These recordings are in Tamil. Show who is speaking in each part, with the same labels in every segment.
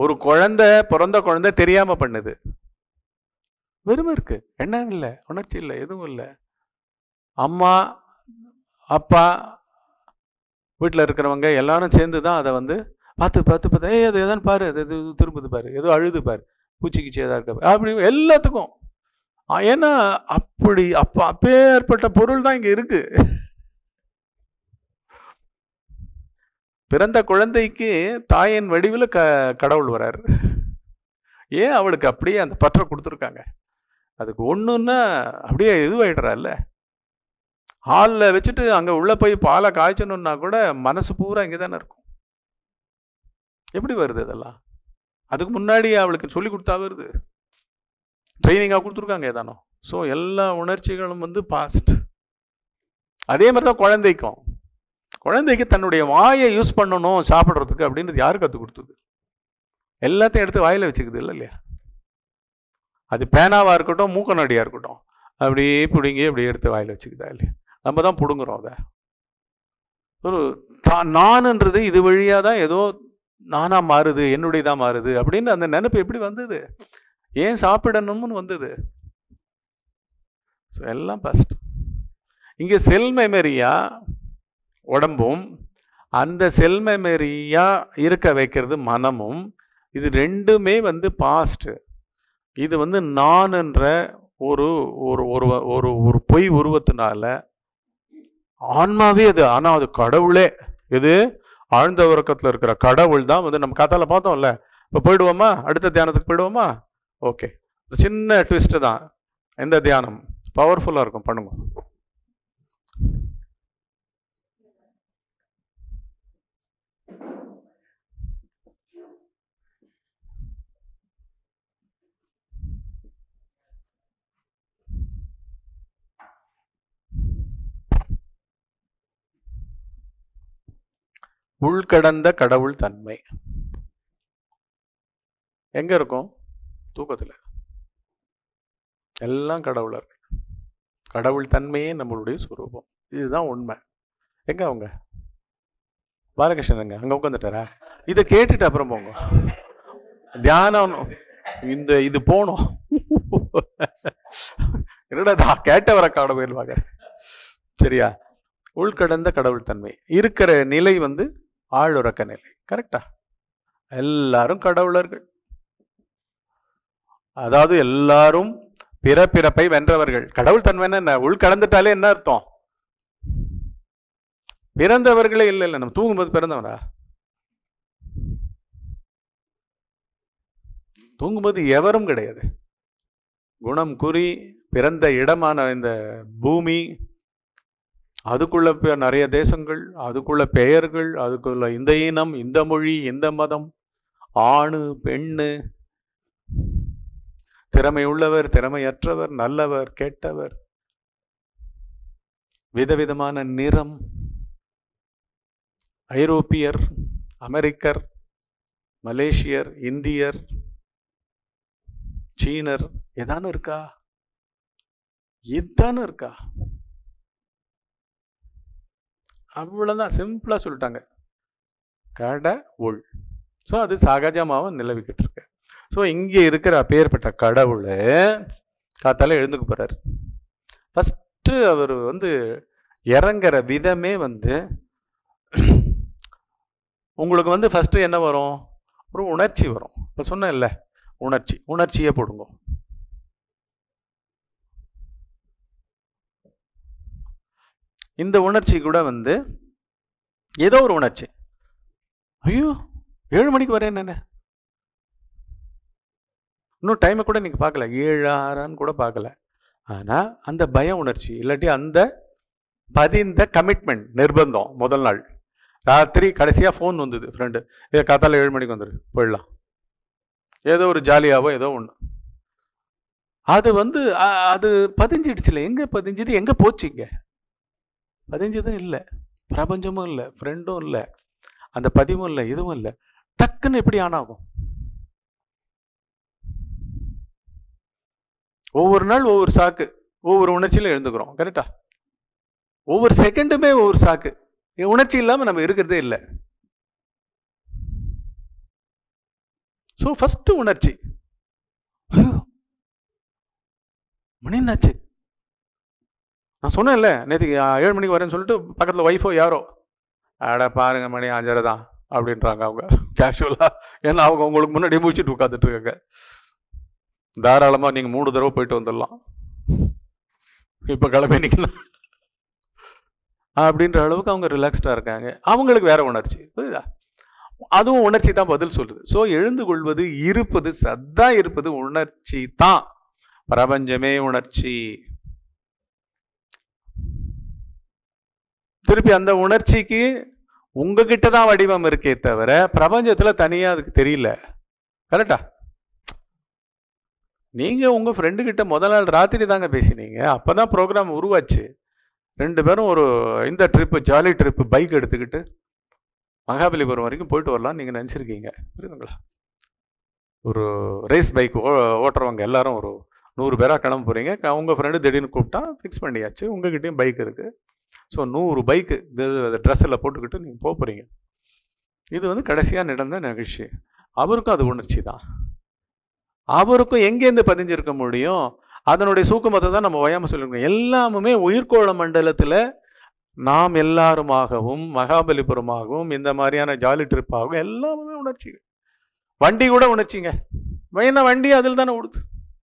Speaker 1: ஒரு குழந்தை பிறந்த குழந்தை தெரியாம பண்ணுது வெறுமை இருக்கு எண்ணம் இல்லை உணர்ச்சி இல்லை எதுவும் இல்லை அம்மா அப்பா வீட்டில் இருக்கிறவங்க எல்லாரும் சேர்ந்து தான் அதை வந்து பார்த்து பார்த்து பார்த்து ஏய் அது எதான்னு பாரு அது இது திரும்புது பாரு ஏதோ அழுது பாரு பூச்சிக்கிச்சி எதா இருக்க பாரு. அப்படி எல்லாத்துக்கும் ஆ, ஏன்னா அப்படி அப்ப அப்பேற்பட்ட பொருள் தான் இங்க இருக்கு பிறந்த குழந்தைக்கு தாயின் வடிவில் க கடவுள் வராரு ஏன் அவளுக்கு அப்படியே அந்த பற்றை கொடுத்துருக்காங்க அதுக்கு ஒன்றுன்னா அப்படியே இதுவாயிடுறால்ல ஹாலில் வச்சுட்டு அங்கே உள்ளே போய் பாலை காய்ச்சணுன்னா கூட மனசு பூரா இங்கே தானே இருக்கும் எப்படி வருது இதெல்லாம் அதுக்கு முன்னாடி அவளுக்கு சொல்லி கொடுத்தா வருது ட்ரைனிங்காக கொடுத்துருக்காங்க ஏதானோ ஸோ எல்லா உணர்ச்சிகளும் வந்து பாஸ்ட் அதே மாதிரி தான் குழந்தைக்கும் குழந்தைக்கு தன்னுடைய வாயை யூஸ் பண்ணணும் சாப்பிட்றதுக்கு அப்படின்றது யார் கற்றுக் கொடுத்தது எல்லாத்தையும் எடுத்து வாயில வச்சுக்குது இல்லை இல்லையா அது பேனாவாக இருக்கட்டும் மூக்கநடியாக இருக்கட்டும் அப்படியே பிடுங்கி அப்படியே எடுத்து வாயில வச்சுக்குதா இல்லையா நம்ம தான் பிடுங்குறோம் அதை ஒரு தா- நானுன்றது இது வழியாக தான் ஏதோ நானா மாறுது என்னுடையதா மாறுது அப்படின்னு அந்த நினைப்பு எப்படி வந்தது ஏன் சாப்பிடணும்னு வந்தது ஸோ எல்லாம் ஃபஸ்ட் இங்கே செல் மெமரியா உடம்பும் அந்த செல் மெமரியா இருக்க வைக்கிறது மனமும் இது ரெண்டுமே வந்து பாஸ்ட் இது வந்து நான்ன்ற ஒரு ஒரு ஒரு ஒரு ஒரு பொய் உருவத்தினால ஆன்மாவே அது ஆனால் அது கடவுளே எது ஆழ்ந்த உறக்கத்தில் இருக்கிற கடவுள் தான் வந்து நம்ம கதால பார்த்தோம்ல இப்போ போயிடுவோமா அடுத்த தியானத்துக்கு போயிடுவோமா ஓகே சின்ன ட்விஸ்ட் தான் எந்த தியானம் பவர்ஃபுல்லாக இருக்கும் பண்ணுங்க உள்கடந்த கடவுள் தன்மை எங்க இருக்கும் தூக்கத்துல எல்லாம் கடவுளா இருக்கு கடவுள் தன்மையே நம்மளுடைய சுரூபம் இதுதான் உண்மை எங்க அவங்க பாலகிருஷ்ணன் எங்க அங்க உட்காந்துட்டாரா இதை கேட்டுட்டு அப்புறம் போங்க தியானம் இந்த இது போனோம் என்னடா கேட்டவரை காட போயிருவாங்க சரியா உள்கடந்த கடவுள் தன்மை இருக்கிற நிலை வந்து ஆழுறக்க நிலை கரெக்டா எல்லாரும் கடவுளர்கள் அதாவது எல்லாரும் பிறப்பிறப்பை வென்றவர்கள் கடவுள் தன்மைன்னா என்ன உள்கடந்துட்டாலே என்ன அர்த்தம் பிறந்தவர்களே இல்லை இல்லை நம்ம தூங்கும்போது பிறந்தவரா தூங்கும்போது எவரும் கிடையாது குணம் குறி பிறந்த இடமான இந்த பூமி அதுக்குள்ள பே- நிறைய தேசங்கள் அதுக்குள்ள பெயர்கள் அதுக்குள்ள இந்த இனம் இந்த மொழி இந்த மதம் ஆணு பெண்ணு திறமை உள்ளவர் திறமையற்றவர் நல்லவர் கெட்டவர் விதவிதமான நிறம் ஐரோப்பியர் அமெரிக்கர் மலேசியர் இந்தியர் சீனர் ஏதானும் இருக்கா எதானும் இருக்கா அவ்வளோதான் சிம்பிளாக சொல்லிட்டாங்க கடை உள் ஸோ அது சகஜமாகவும் நிலவிக்கிட்டு இருக்கு ஸோ இங்கே இருக்கிற அப்பேற்பட்ட கடவுள் காத்தால எழுந்துக்க போகிறார் ஃபஸ்ட்டு அவர் வந்து இறங்குற விதமே வந்து உங்களுக்கு வந்து ஃபஸ்ட்டு என்ன வரும் ஒரு உணர்ச்சி வரும் இப்போ சொன்னேன்ல உணர்ச்சி உணர்ச்சியே போடுங்க இந்த உணர்ச்சி கூட வந்து ஏதோ ஒரு உணர்ச்சி ஐயோ ஏழு மணிக்கு வரேன் என்ன இன்னும் டைமை கூட நீங்கள் பார்க்கல ஏழு ஆறான்னு கூட பார்க்கல ஆனால் அந்த பய உணர்ச்சி இல்லாட்டி அந்த பதிந்த கமிட்மெண்ட் நிர்பந்தம் முதல் நாள் ராத்திரி கடைசியாக ஃபோன் வந்தது ஃப்ரெண்டு ஏ காத்தால ஏழு மணிக்கு வந்துடு போயிடலாம் ஏதோ ஒரு ஜாலியாவோ ஏதோ ஒன்று அது வந்து அ- அது பதிஞ்சிடுச்சுல எங்கே பதிஞ்சுது எங்கே போச்சு இங்கே பதிஞ்சதும் இல்லை பிரபஞ்சமும் இல்லை ஃப்ரெண்டும் இல்லை அந்த பதிவும் இல்லை இதுவும் இல்லை டக்குன்னு எப்படி ஆன் ஆகும் ஒவ்வொரு நாள் ஒவ்வொரு சாக்கு ஒவ்வொரு உணர்ச்சியில எழுந்துக்கிறோம் கரெக்டா ஒவ்வொரு செகண்டுமே ஒவ்வொரு சாக்கு உணர்ச்சி இல்லாம நம்ம இருக்கிறதே இல்லை ஸோ ஃபஸ்ட்டு உணர்ச்சி ஐயோ மணி என்னாச்சு நான் சொன்னேன்ல நேற்றுக்கு ஏழு மணிக்கு வரேன்னு சொல்லிட்டு பக்கத்தில் ஒய்ஃபோ யாரோ அட பாருங்க மணி அஞ்சரை தான் அப்படின்றாங்க அவங்க கேஷுவலாக ஏன்னா அவங்க உங்களுக்கு முன்னாடி முடிச்சுட்டு உட்காந்துட்டு இருக்காங்க தாராளமாக நீங்கள் மூணு தடவை போயிட்டு வந்துடலாம் இப்போ கிளம்பி நிற்கலாம் அப்படின்ற அளவுக்கு அவங்க ரிலாக்ஸ்டாக இருக்காங்க அவங்களுக்கு வேற உணர்ச்சி புரியுதா அதுவும் உணர்ச்சி தான் பதில் சொல்லுது ஸோ எழுந்து கொள்வது இருப்பது சத்தா இருப்பது உணர்ச்சி தான் பிரபஞ்சமே உணர்ச்சி திருப்பி அந்த உணர்ச்சிக்கு உங்ககிட்ட தான் வடிவம் இருக்கே தவிர பிரபஞ்சத்துல தனியா அதுக்கு தெரியல கரெக்டா நீங்க உங்க ஃப்ரெண்டு கிட்ட முதல் நாள் ராத்திரி தாங்க பேசினீங்க அப்பதான் ப்ரோக்ராம் உருவாச்சு ரெண்டு பேரும் ஒரு இந்த ட்ரிப்பு ஜாலி ட்ரிப்பு பைக் எடுத்துக்கிட்டு மகாபலிபுரம் வரைக்கும் போயிட்டு வரலாம் நீங்க நினைச்சிருக்கீங்க புரியுதுங்களா ஒரு ரேஸ் பைக் ஓட்டுறவங்க எல்லாரும் ஒரு நூறு பேரா கிளம்ப போறீங்க உங்க ஃப்ரெண்டு திடீர்னு கூப்பிட்டா ஃபிக்ஸ் பண்ணியாச்சு உங்ககிட்டயும் பைக் இருக்கு ஸோ நூறு பைக்கு ட்ரெஸ்ஸில் போட்டுக்கிட்டு நீங்கள் போக போகிறீங்க இது வந்து கடைசியாக நடந்த நிகழ்ச்சி அவருக்கும் அது உணர்ச்சி தான் அவருக்கும் எங்கேருந்து பதிஞ்சிருக்க முடியும் அதனுடைய சூக்குமத்தை தான் நம்ம ஓயாமல் சொல்லிருக்கோம் எல்லாமுமே உயிர்கோள மண்டலத்தில் நாம் எல்லாருமாகவும் மகாபலிபுரமாகவும் இந்த மாதிரியான ஜாலி ட்ரிப்பாகவும் எல்லாமே உணர்ச்சிகள் வண்டி கூட உணர்ச்சிங்க ஏன்னா வண்டி அதில் தானே ஓடுது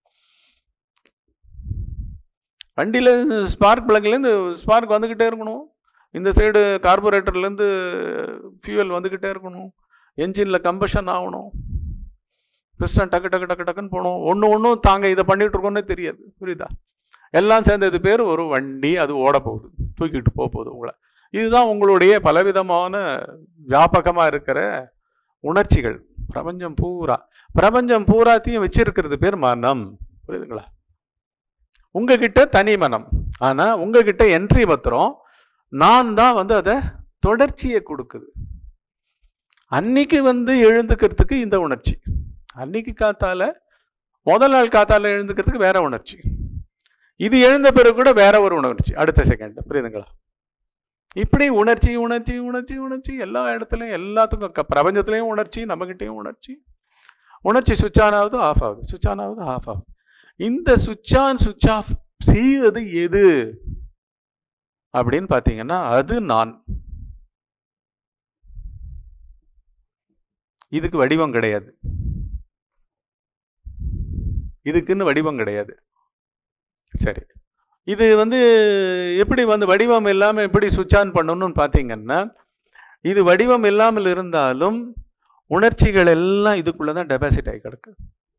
Speaker 1: வண்டியில் ஸ்பார்க் பிளக்லேருந்து ஸ்பார்க் வந்துக்கிட்டே இருக்கணும் இந்த சைடு கார்பரேட்டர்லேருந்து ஃபியூவல் வந்துக்கிட்டே இருக்கணும் என்ஜினில் கம்பஷன் ஆகணும் பிஸ்டன் டக்கு டக்கு டக்கு டக்குன்னு போகணும் ஒன்று ஒன்றும் தாங்க இதை பண்ணிட்டு இருக்கோன்னே தெரியாது புரியுதா எல்லாம் சேர்ந்தது பேர் ஒரு வண்டி அது ஓட போகுது தூக்கிட்டு போக போகுது உங்களை இதுதான் உங்களுடைய பலவிதமான வியாபகமாக இருக்கிற உணர்ச்சிகள் பிரபஞ்சம் பூரா பிரபஞ்சம் பூராத்தையும் வச்சிருக்கிறது பேர் மனம் புரியுதுங்களா உங்ககிட்ட தனி மனம் ஆனா உங்ககிட்ட என்ட்ரி பத்திரம் நான் தான் வந்து அதை தொடர்ச்சியை கொடுக்குது அன்னைக்கு வந்து எழுந்துக்கிறதுக்கு இந்த உணர்ச்சி அன்னைக்கு காத்தால முதல் நாள் காத்தால எழுந்துக்கிறதுக்கு வேற உணர்ச்சி இது எழுந்த பிறகு கூட வேற ஒரு உணர்ச்சி அடுத்த செகண்ட் புரியுதுங்களா இப்படி உணர்ச்சி உணர்ச்சி உணர்ச்சி உணர்ச்சி எல்லா இடத்துலையும் எல்லாத்துக்கும் க- பிரபஞ்சத்துலயும் உணர்ச்சி நம்மகிட்டயும் உணர்ச்சி உணர்ச்சி சுவிட்ச் ஆன் ஆகுது ஆஃப் ஆகுது சுவிட்ச் ஆன் ஆகுது ஆஃப் ஆகுது இந்த சுவிட்ச் ஆன் சுவிட்ச் ஆஃப் செய்வது எது அப்படின்னு பார்த்தீங்கன்னா அது நான் இதுக்கு வடிவம் கிடையாது இதுக்குன்னு வடிவம் கிடையாது சரி இது வந்து எப்படி வந்து வடிவம் இல்லாமல் எப்படி சுவிட்ச் ஆன் பண்ணணும்னு பார்த்தீங்கன்னா இது வடிவம் இல்லாமல் இருந்தாலும் உணர்ச்சிகள் எல்லாம் இதுக்குள்ள தான் டெபாசிட் ஆகி கிடக்கு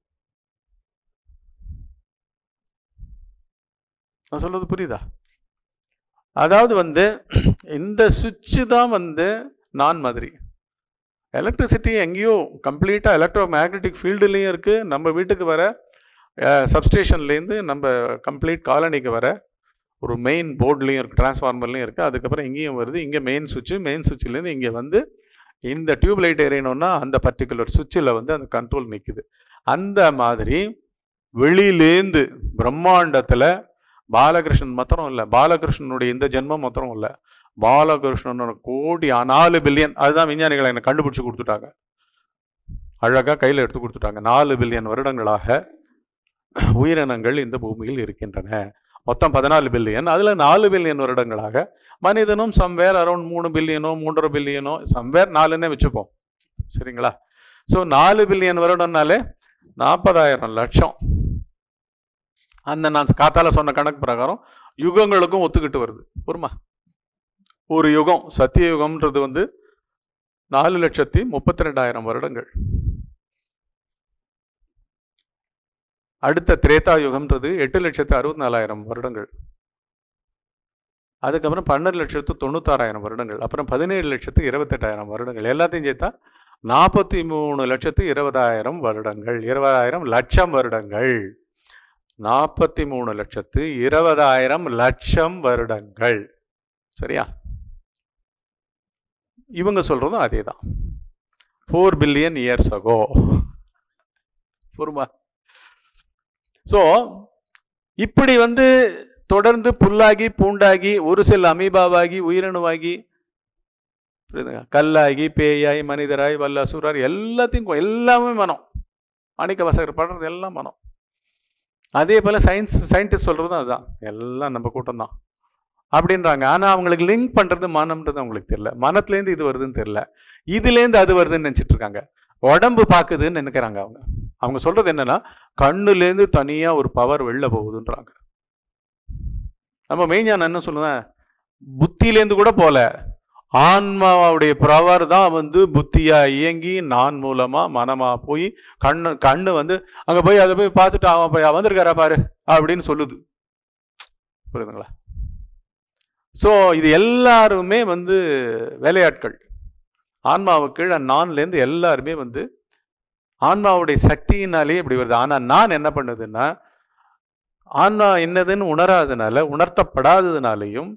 Speaker 1: நான் சொல்றது புரியுதா அதாவது வந்து இந்த சுவிட்சு தான் வந்து நான் மாதிரி எலக்ட்ரிசிட்டி எங்கேயோ கம்ப்ளீட்டாக எலக்ட்ரோ மேக்னெட்டிக் ஃபீல்டுலேயும் இருக்குது நம்ம வீட்டுக்கு வர சப்ஸ்டேஷன்லேருந்து நம்ம கம்ப்ளீட் காலனிக்கு வர ஒரு மெயின் போர்ட்லேயும் இருக்குது டிரான்ஸ்ஃபார்மர்லேயும் இருக்குது அதுக்கப்புறம் இங்கேயும் வருது இங்கே மெயின் சுவிட்சு மெயின் சுவிட்சிலேருந்து இங்கே வந்து இந்த டியூப் லைட் எறியணும்னா அந்த பர்டிகுலர் சுவிட்சில் வந்து அந்த கண்ட்ரோல் நிற்குது அந்த மாதிரி வெளியிலேந்து பிரம்மாண்டத்தில் பாலகிருஷ்ணன் மாத்திரம் இல்லை பாலகிருஷ்ணனுடைய இந்த ஜென்மம் மாத்திரம் இல்லை பாலகிருஷ்ணனோட கோடி ஆ, நாலு பில்லியன் அதுதான் விஞ்ஞானிகளை எனக்கு கண்டுபிடிச்சு கொடுத்துட்டாங்க அழகாக கையில் எடுத்து கொடுத்துட்டாங்க நாலு பில்லியன் வருடங்களாக உயிரினங்கள் இந்த பூமியில் இருக்கின்றன மொத்தம் பதினாலு பில்லியன் அதில் நாலு பில்லியன் வருடங்களாக மனிதனும் சம்வேர் அரௌண்ட் மூணு பில்லியனோ மூன்றரை பில்லியனோ சம்வேர் நாலுன்னே வச்சுப்போம் சரிங்களா ஸோ நாலு பில்லியன் வருடம்னாலே நாற்பதாயிரம் லட்சம் அந்த நான் காத்தால சொன்ன கணக்கு பிரகாரம் யுகங்களுக்கும் ஒத்துக்கிட்டு வருது பொறுமா ஒரு யுகம் சத்திய யுகம்ன்றது வந்து நாலு லட்சத்தி முப்பத்தி ரெண்டாயிரம் வருடங்கள் அடுத்த திரேதா யுகம்ன்றது எட்டு லட்சத்து அறுபத்தி நாலாயிரம் வருடங்கள் அதுக்கப்புறம் பன்னெண்டு லட்சத்து தொண்ணூத்தாறாயிரம் வருடங்கள் அப்புறம் பதினேழு லட்சத்து இருபத்தெட்டாயிரம் வருடங்கள் எல்லாத்தையும் சேர்த்தா நாற்பத்தி மூணு லட்சத்து இருபதாயிரம் வருடங்கள் இருபதாயிரம் லட்சம் வருடங்கள் நாற்பத்தி மூணு லட்சத்து இருபதாயிரம் லட்சம் வருடங்கள் சரியா இவங்க சொல்றதும் அதே தான் ஃபோர் பில்லியன் இயர்ஸ் அகோ பொறுமா ஸோ இப்படி வந்து தொடர்ந்து புல்லாகி பூண்டாகி ஒரு செல் அமீபாவாகி உயிரணுவாகி புரியுதுங்க கல்லாகி பேயாய் மனிதராய் வல்ல அசுரார் எல்லாத்தையும் கொ- எல்லாமே மனம் மாணிக்க வாசகர் பாடுறது எல்லாம் மனம் அதே போல் சயின்ஸ் சயின்டிஸ்ட் சொல்கிறதும் அதுதான் எல்லாம் நம்ம கூட்டம் தான் அப்படின்றாங்க ஆனால் அவங்களுக்கு லிங்க் பண்ணுறது மனம்ன்றது அவங்களுக்கு தெரியல மனத்துலேருந்து இது வருதுன்னு தெரியல இதுலேருந்து அது வருதுன்னு நினச்சிட்டு இருக்காங்க உடம்பு பார்க்குதுன்னு நினைக்கிறாங்க அவங்க அவங்க சொல்கிறது என்னன்னா கண்ணுலேருந்து தனியாக ஒரு பவர் வெளில போகுதுன்றாங்க நம்ம மெய்ஞானம் என்ன சொல்லுவேன் புத்தியிலேருந்து கூட போல ஆன்மாவுடைய பவர் தான் வந்து புத்தியா இயங்கி நான் மூலமா மனமா போய் கண்ணு கண்ணு வந்து அங்க போய் அதை போய் பார்த்துட்டு அவன் போய் வந்திருக்காரா பாரு அப்படின்னு சொல்லுது புரியுதுங்களா ஸோ இது எல்லாருமே வந்து வேலையாட்கள் ஆன்மாவுக்கு கீழே நான்லேருந்து எல்லாருமே வந்து ஆன்மாவுடைய சக்தியினாலே இப்படி வருது ஆனால் நான் என்ன பண்ணுதுன்னா ஆன்மா என்னதுன்னு உணராதனால உணர்த்தப்படாததுனாலையும்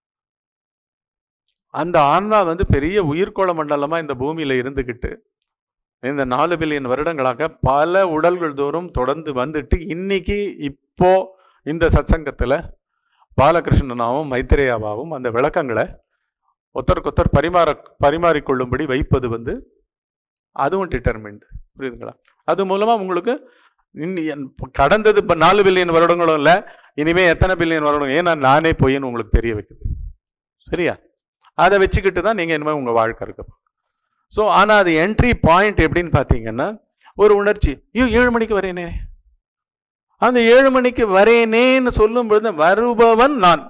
Speaker 1: அந்த ஆன்மா வந்து பெரிய உயிர்கோள மண்டலமா இந்த பூமியில இருந்துகிட்டு இந்த நாலு பில்லியன் வருடங்களாக பல உடல்கள் தோறும் தொடர்ந்து வந்துட்டு இன்னைக்கு இப்போ இந்த சத்சங்கத்துல பாலகிருஷ்ணனாவும் மைத்திரேயாவாவும் அந்த விளக்கங்களை ஒருத்தருக்கொத்தர் பரிமாற பரிமாறிக்கொள்ளும்படி வைப்பது வந்து அதுவும் டிட்டர்மெண்ட் புரியுதுங்களா அது மூலமா உங்களுக்கு இன்னி- என் கடந்தது இப்போ நாலு பில்லியன் வருடங்களும் இல்லை இனிமே எத்தனை பில்லியன் வருடம் ஏன்னா நானே பொய்ன்னு உங்களுக்கு தெரிய வைக்குது சரியா அதை வச்சுக்கிட்டு தான் நீங்கள் இனிமேல் உங்கள் வாழ்க்கை இருக்கு ஸோ ஆனால் அது என்ட்ரி பாயிண்ட் எப்படின்னு பார்த்தீங்கன்னா ஒரு உணர்ச்சி ஐயோ ஏழு மணிக்கு வரேனே அந்த ஏழு மணிக்கு வரேனேன்னு சொல்லும் பொழுது வருபவன் நான்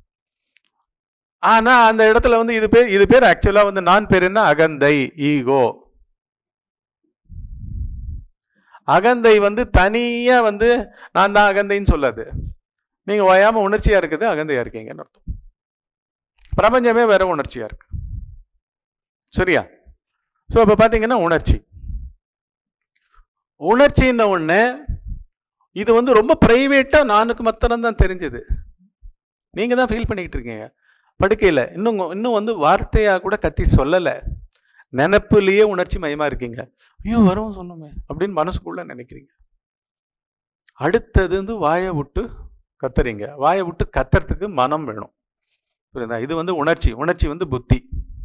Speaker 1: ஆனா அந்த இடத்துல வந்து இது பேர் இது பேர் ஆக்சுவலா வந்து நான் பேர் என்ன அகந்தை ஈகோ அகந்தை வந்து தனியா வந்து நான் தான் அகந்தைன்னு சொல்லாது நீங்க ஓயாம உணர்ச்சியா இருக்குது அகந்தையா இருக்கீங்கன்னு அர்த்தம் பிரபஞ்சமே வேற உணர்ச்சியா இருக்கு சரியா ஸோ அப்போ பார்த்தீங்கன்னா உணர்ச்சி உணர்ச்சின்ன ஒன்று இது வந்து ரொம்ப ப்ரைவேட்டாக நானுக்கு மாத்திரம் தான் தெரிஞ்சது நீங்கள் தான் ஃபீல் பண்ணிக்கிட்டு இருக்கீங்க படுக்கையில் இன்னும் இன்னும் வந்து வார்த்தையாக கூட கத்தி சொல்லலை நினப்புலேயே உணர்ச்சி மயமாக இருக்கீங்க ஐயோ வரும் சொன்னோமே அப்படின்னு மனசுக்குள்ளே நினைக்கிறீங்க அடுத்தது வந்து வாயை விட்டு கத்துறீங்க வாயை விட்டு கத்துறதுக்கு மனம் வேணும் புரியுதா இது வந்து உணர்ச்சி உணர்ச்சி வந்து புத்தி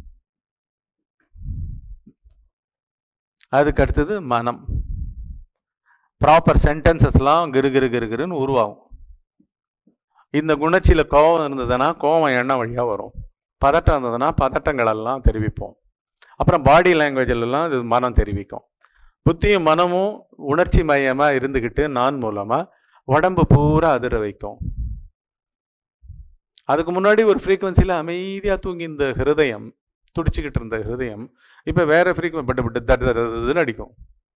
Speaker 1: அதுக்கு அடுத்தது மனம் ப்ராப்பர் சென்டென்சஸ்லாம் கிரு கிரு கிரு கிருன்னு உருவாகும் இந்த குணர்ச்சியில் கோபம் இருந்ததுன்னா கோபம் எண்ணம் வழியாக வரும் பதட்டம் இருந்ததுன்னா பதட்டங்களெல்லாம் தெரிவிப்போம் அப்புறம் பாடி லாங்குவேஜிலலாம் இது மனம் தெரிவிக்கும் புத்தியும் மனமும் உணர்ச்சி மையமாக இருந்துக்கிட்டு நான் மூலமாக உடம்பு பூரா அதிர வைக்கும் அதுக்கு முன்னாடி ஒரு ஃப்ரீக்குவன்சியில் அமைதியாக தூங்கி இந்த ஹிருதயம் துடிச்சுக்கிட்டு இருந்த ஹிருதயம் இப்போ வேற ஃப்ரீக்குவன் பட்டு பட்டு தட்டு தட்டுன்னு அடிக்கும்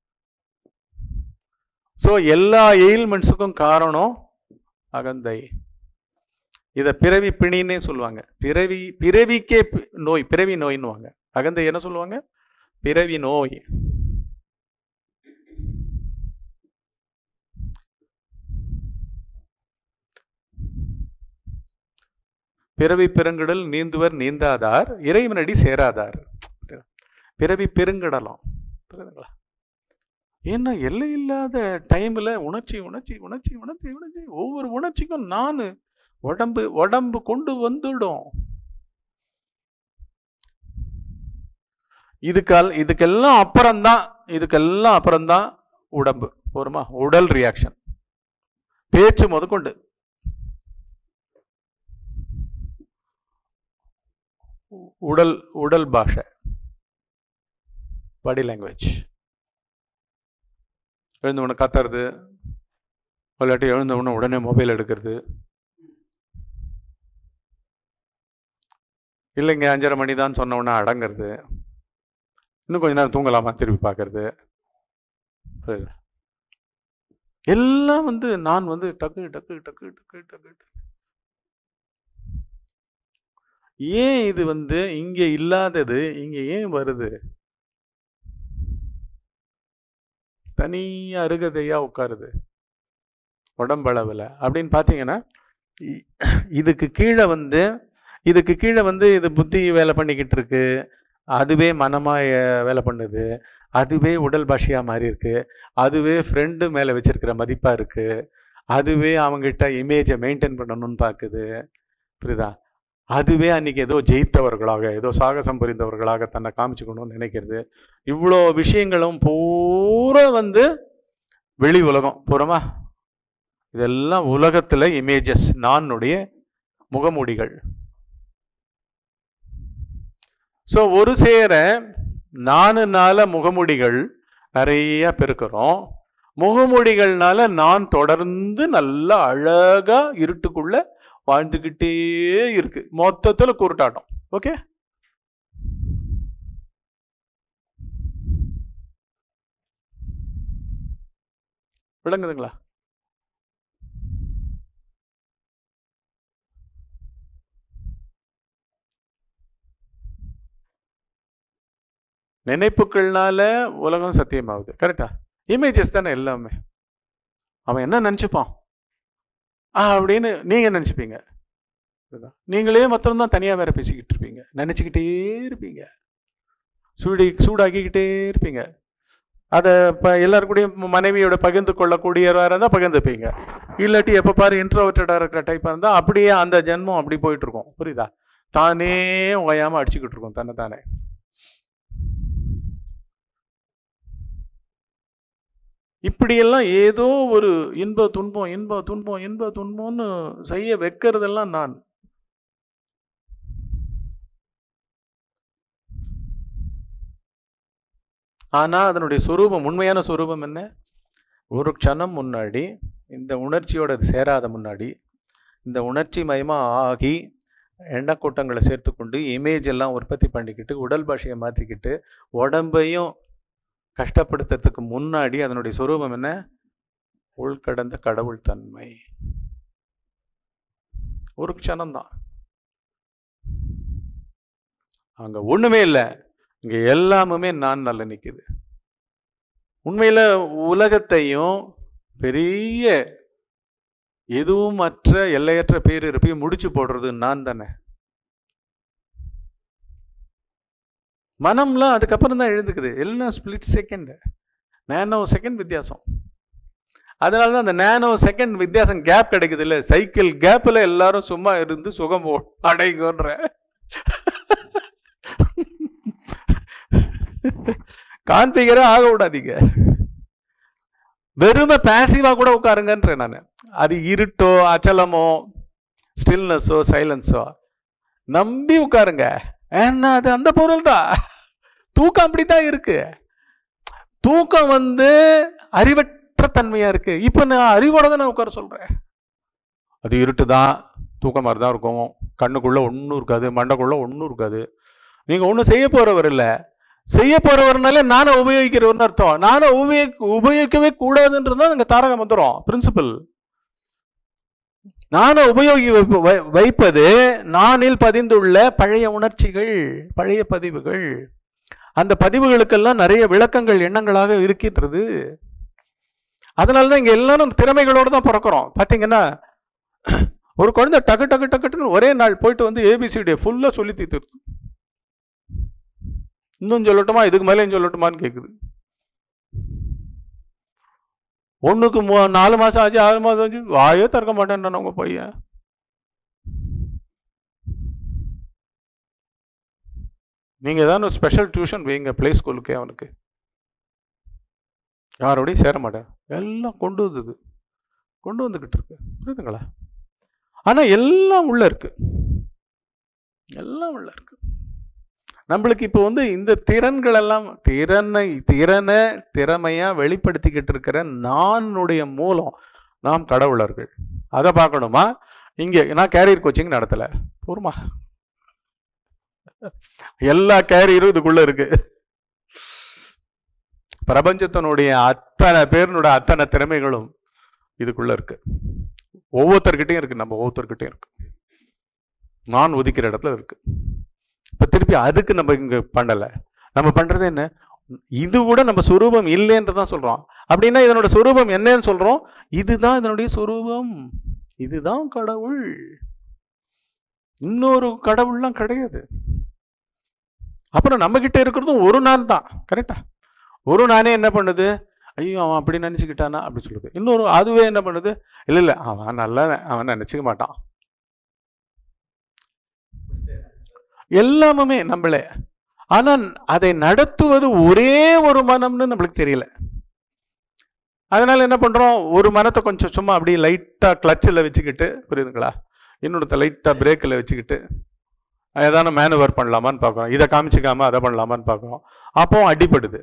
Speaker 1: ஸோ எல்லா எயில்மெண்ட்ஸுக்கும் காரணம் அகந்தை இதை பிறவி பிணின்னே சொல்லுவாங்க பிறவி பிறவிக்கே பி- நோய் பிறவி நோயின்னுவாங்க அகந்தை என்ன சொல்லுவாங்க பிறவி நோய் பிறவி பெருங்கடல் நீந்துவர் நீந்தாதார் இறைவனடி சேராதார் பிறவி பெருங்கடலாம் புரியுதுங்களா ஏன்னா எல்லை இல்லாத டைம்ல உணர்ச்சி உணர்ச்சி உணர்ச்சி உணர்ச்சி உணர்ச்சி ஒவ்வொரு உணர்ச்சிக்கும் நான் உடம்பு உடம்பு கொண்டு வந்துடும் இதுக்கால் இதுக்கெல்லாம் அப்புறம்தான் இதுக்கெல்லாம் அப்புறம்தான் உடம்பு போருமா உடல் ரியாக்ஷன் பேச்சு முதற்கொண்டு உ- உடல் உடல் பாஷை பாடி லாங்குவேஜ் எழுந்த உடனே கத்துறது இல்லாட்டி எழுந்த உடனே உடனே மொபைல் எடுக்கிறது இல்லைங்க அஞ்சரை மணி தான் சொன்ன உடனே அடங்கிறது இன்னும் கொஞ்ச நேரம் தூங்கலாமா திருப்பி பார்க்கறது புரியுதா? எல்லாம் வந்து நான் வந்து டக்கு டக்கு டக்கு டக்கு டக்கு டக்கு. ஏன் இது வந்து இங்க இல்லாதது இங்க ஏன் வருது தனியா அருகதையா உட்காருது உடம்பளவில் அப்படின்னு பார்த்தீங்கன்னா இ- இதுக்கு கீழே வந்து இதுக்கு கீழே வந்து இது புத்தி வேலை பண்ணிக்கிட்டு இருக்கு அதுவே மனமா அஹ், வேலை பண்ணுது அதுவே உடல் பாஷையா மாறி இருக்கு அதுவே ஃப்ரெண்டு மேலே வச்சிருக்கிற மதிப்பா இருக்கு அதுவே அவங்ககிட்ட இமேஜை மெயின்டைன் பண்ணணும்னு பார்க்குது புரியுதா அதுவே அன்னைக்கு ஏதோ ஜெயித்தவர்களாக ஏதோ சாகசம் புரிந்தவர்களாக தன்னை காமிச்சுக்கணும்னு நினைக்கிறது இவ்வளோ விஷயங்களும் பூரா வந்து வெளி உலகம் போறோமா இதெல்லாம் உலகத்துல இமேஜஸ் நானுடைய முகமூடிகள் ஸோ ஒரு சேர நானுனால முகமூடிகள் நிறைய பெருக்கிறோம் முகமூடிகள்னால நான் தொடர்ந்து நல்லா அழகா இருட்டுக்குள்ள வாழ்ந்துக்கிட்டே இருக்கு மொத்தத்துல குருட்டாட்டம் ஓகே விளங்குதுங்களா நினைப்புகள்னால உலகம் சத்தியமாகுது கரெக்டா இமேஜஸ் தானே எல்லாமே அவன் என்ன நினச்சிப்பான் ஆ அப்படின்னு நீங்க நினச்சிப்பீங்க இதுதான். நீங்களே மாத்திரம் தான் தனியாக வேற பேசிக்கிட்டு இருப்பீங்க நினச்சிக்கிட்டே இருப்பீங்க சூடி சூடாக்கிக்கிட்டே இருப்பீங்க அதை இப்போ எல்லாரு கூடயும் மனைவியோட பகிர்ந்து கொள்ளக்கூடியவராக இருந்தால் பகிர்ந்துப்பீங்க இல்லாட்டி எப்போ பாரு இன்ட்ரோவர்ட்டடாக இருக்கிற டைப்பாக இருந்தால் அப்படியே அந்த ஜென்மம் அப்படி போயிட்டு இருக்கும் புரியுதா தானே ஓயாமல் அடிச்சுக்கிட்டு இருக்கும் தன்னை தானே இப்படியெல்லாம் ஏதோ ஒரு இன்ப துன்பம் இன்ப துன்பம் இன்ப துன்பம்னு செய்ய வைக்கிறதெல்லாம் நான் ஆனா அதனுடைய சொரூபம் உண்மையான சொரூபம் என்ன ஒரு க்ஷணம் முன்னாடி இந்த உணர்ச்சியோட அது சேராத முன்னாடி இந்த உணர்ச்சி மயமா ஆகி எண்ணக்கூட்டங்களை சேர்த்துக்கொண்டு இமேஜ் எல்லாம் உற்பத்தி பண்ணிக்கிட்டு உடல் பாஷையை மாற்றிக்கிட்டு உடம்பையும் கஷ்டப்படுத்துறதுக்கு முன்னாடி அதனுடைய சொரூபம் என்ன உள்கடந்த கடவுள் தன்மை ஒரு க்ஷணம்தான் அங்க ஒண்ணுமே இல்லை இங்க எல்லாமுமே நான் நல்ல நிக்குது உண்மையில உலகத்தையும் பெரிய எதுவும் மற்ற எல்லையற்ற பேர் இருப்பையும் முடிச்சு போடுறது நான் தானே மனம்லாம் அதுக்கப்புறம் தான் எழுந்துக்குது எல்லாம் ஸ்பிளிட் செகண்ட் நேனோ செகண்ட் வித்தியாசம் அதனால தான் அந்த நேனோ செகண்ட் வித்தியாசம் கேப் கிடைக்குது இல்லை சைக்கிள் கேப்பில் எல்லாரும் சும்மா இருந்து சுகம் போ அடைங்கன்ற கான்பிகரே ஆக விடாதீங்க வெறுமை பேசிவாக கூட உட்காருங்கன்றேன் நான் அது இருட்டோ அச்சலமோ ஸ்டில்னஸோ சைலன்ஸோ நம்பி உட்காருங்க ஏன்னா அது அந்த பொருள் தான் தூக்கம் அப்படித்தான் இருக்கு தூக்கம் வந்து அறிவற்ற தன்மையா இருக்கு இப்போ நான் அறிவோட தான் நான் உட்கார சொல்றேன் அது இருட்டு தான் தூக்கம் மாதிரி தான் இருக்கும் கண்ணுக்குள்ள ஒன்றும் இருக்காது மண்டைக்குள்ள ஒன்றும் இருக்காது நீங்க ஒன்றும் செய்ய போறவர் இல்லை செய்ய போறவர்னாலே நானை உபயோகிக்கிறவர்னு அர்த்தம் நானை உபயோக உபயோகிக்கவே கூடாதுன்றது தான் அங்கே தாரக மந்திரம் பிரின்சிபல் நானை உபயோகி வைப்ப- வை- வைப்பது நானில் பதிந்துள்ள பழைய உணர்ச்சிகள் பழைய பதிவுகள் அந்த பதிவுகளுக்கெல்லாம் நிறைய விளக்கங்கள் எண்ணங்களாக இருக்கின்றது அதனால தான் இங்க எல்லாரும் திறமைகளோடு தான் பிறக்கிறோம் பார்த்தீங்கன்னா ஒரு குழந்தை டக்கு டக்கு டக்குன்னு ஒரே நாள் போயிட்டு வந்து ஏபிசிடி ஃபுல்லாக சொல்லி தீர்த்துருது இன்னும் சொல்லட்டுமா இதுக்கு மேலேயும் சொல்லட்டுமான்னு கேட்குது ஒண்ணுக்கு மூ நாலு மாசம் ஆச்சு ஆறு மாசம் ஆச்சு வாயே திறக்க மாட்டேன்றான் உங்க பையன் நீங்க ஏதாவது ஒரு ஸ்பெஷல் டியூஷன் வைங்க ப்ளே ஸ்கூலுக்கே அவனுக்கு யாரோடையும் சேர மாட்டேன் எல்லாம் கொண்டு வந்தது கொண்டு வந்துகிட்டு இருக்கு புரியுதுங்களா ஆனா எல்லாம் உள்ள இருக்கு எல்லாம் உள்ள இருக்கு நம்மளுக்கு இப்போ வந்து இந்த திறன்கள் எல்லாம் திறனை திறனை திறமையா வெளிப்படுத்திக்கிட்டு இருக்கிற நானுடைய மூலம் நாம் கடவுளர்கள் அதை பார்க்கணுமா இங்க நான் கேரியர் கோச்சிங் நடத்தல போருமா எல்லா கேரியரும் இதுக்குள்ள இருக்கு பிரபஞ்சத்தினுடைய அத்தனை பேருனுடைய அத்தனை திறமைகளும் இதுக்குள்ள இருக்கு ஒவ்வொருத்தர்கிட்டையும் இருக்கு நம்ம ஒவ்வொருத்தர்கிட்டையும் இருக்கு நான் ஒதுக்கிற இடத்துல இருக்கு இப்ப திருப்பி அதுக்கு நம்ம இங்க பண்ணல நம்ம பண்றது என்ன இது கூட நம்ம சுரூபம் இல்லைன்னு தான் சொல்றோம் அப்படின்னா இதனோட சுரூபம் என்னன்னு சொல்றோம் இதுதான் இதனுடைய சுரூபம் இதுதான் கடவுள் இன்னொரு கடவுள்லாம் கிடையாது அப்புறம் நம்ம கிட்ட இருக்கிறதும் ஒரு நான் தான் கரெக்டா ஒரு நானே என்ன பண்ணுது ஐயோ அவன் அப்படி நினச்சிக்கிட்டானா அப்படி சொல்லுது இன்னொரு அதுவே என்ன பண்ணுது இல்லை இல்லை அவன் நல்லா அவன் நினச்சிக்க மாட்டான் எல்லாமுமே நம்மளே ஆனால் அதை நடத்துவது ஒரே ஒரு மனம்னு நம்மளுக்கு தெரியல அதனால என்ன பண்றோம் ஒரு மரத்தை கொஞ்சம் சும்மா அப்படியே லைட்டா கிளச்சில் வச்சுக்கிட்டு புரியுதுங்களா இன்னொருத்த லைட்டா பிரேக்கில் வச்சுக்கிட்டு ஏதான மேனுவர் பண்ணலாமான்னு பார்க்குறோம் இதை காமிச்சிக்காம அதை பண்ணலாமான்னு பார்க்குறோம் அப்போ அடிபடுது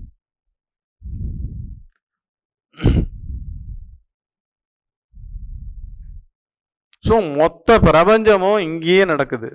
Speaker 1: ஸோ மொத்த பிரபஞ்சமும் இங்கேயே நடக்குது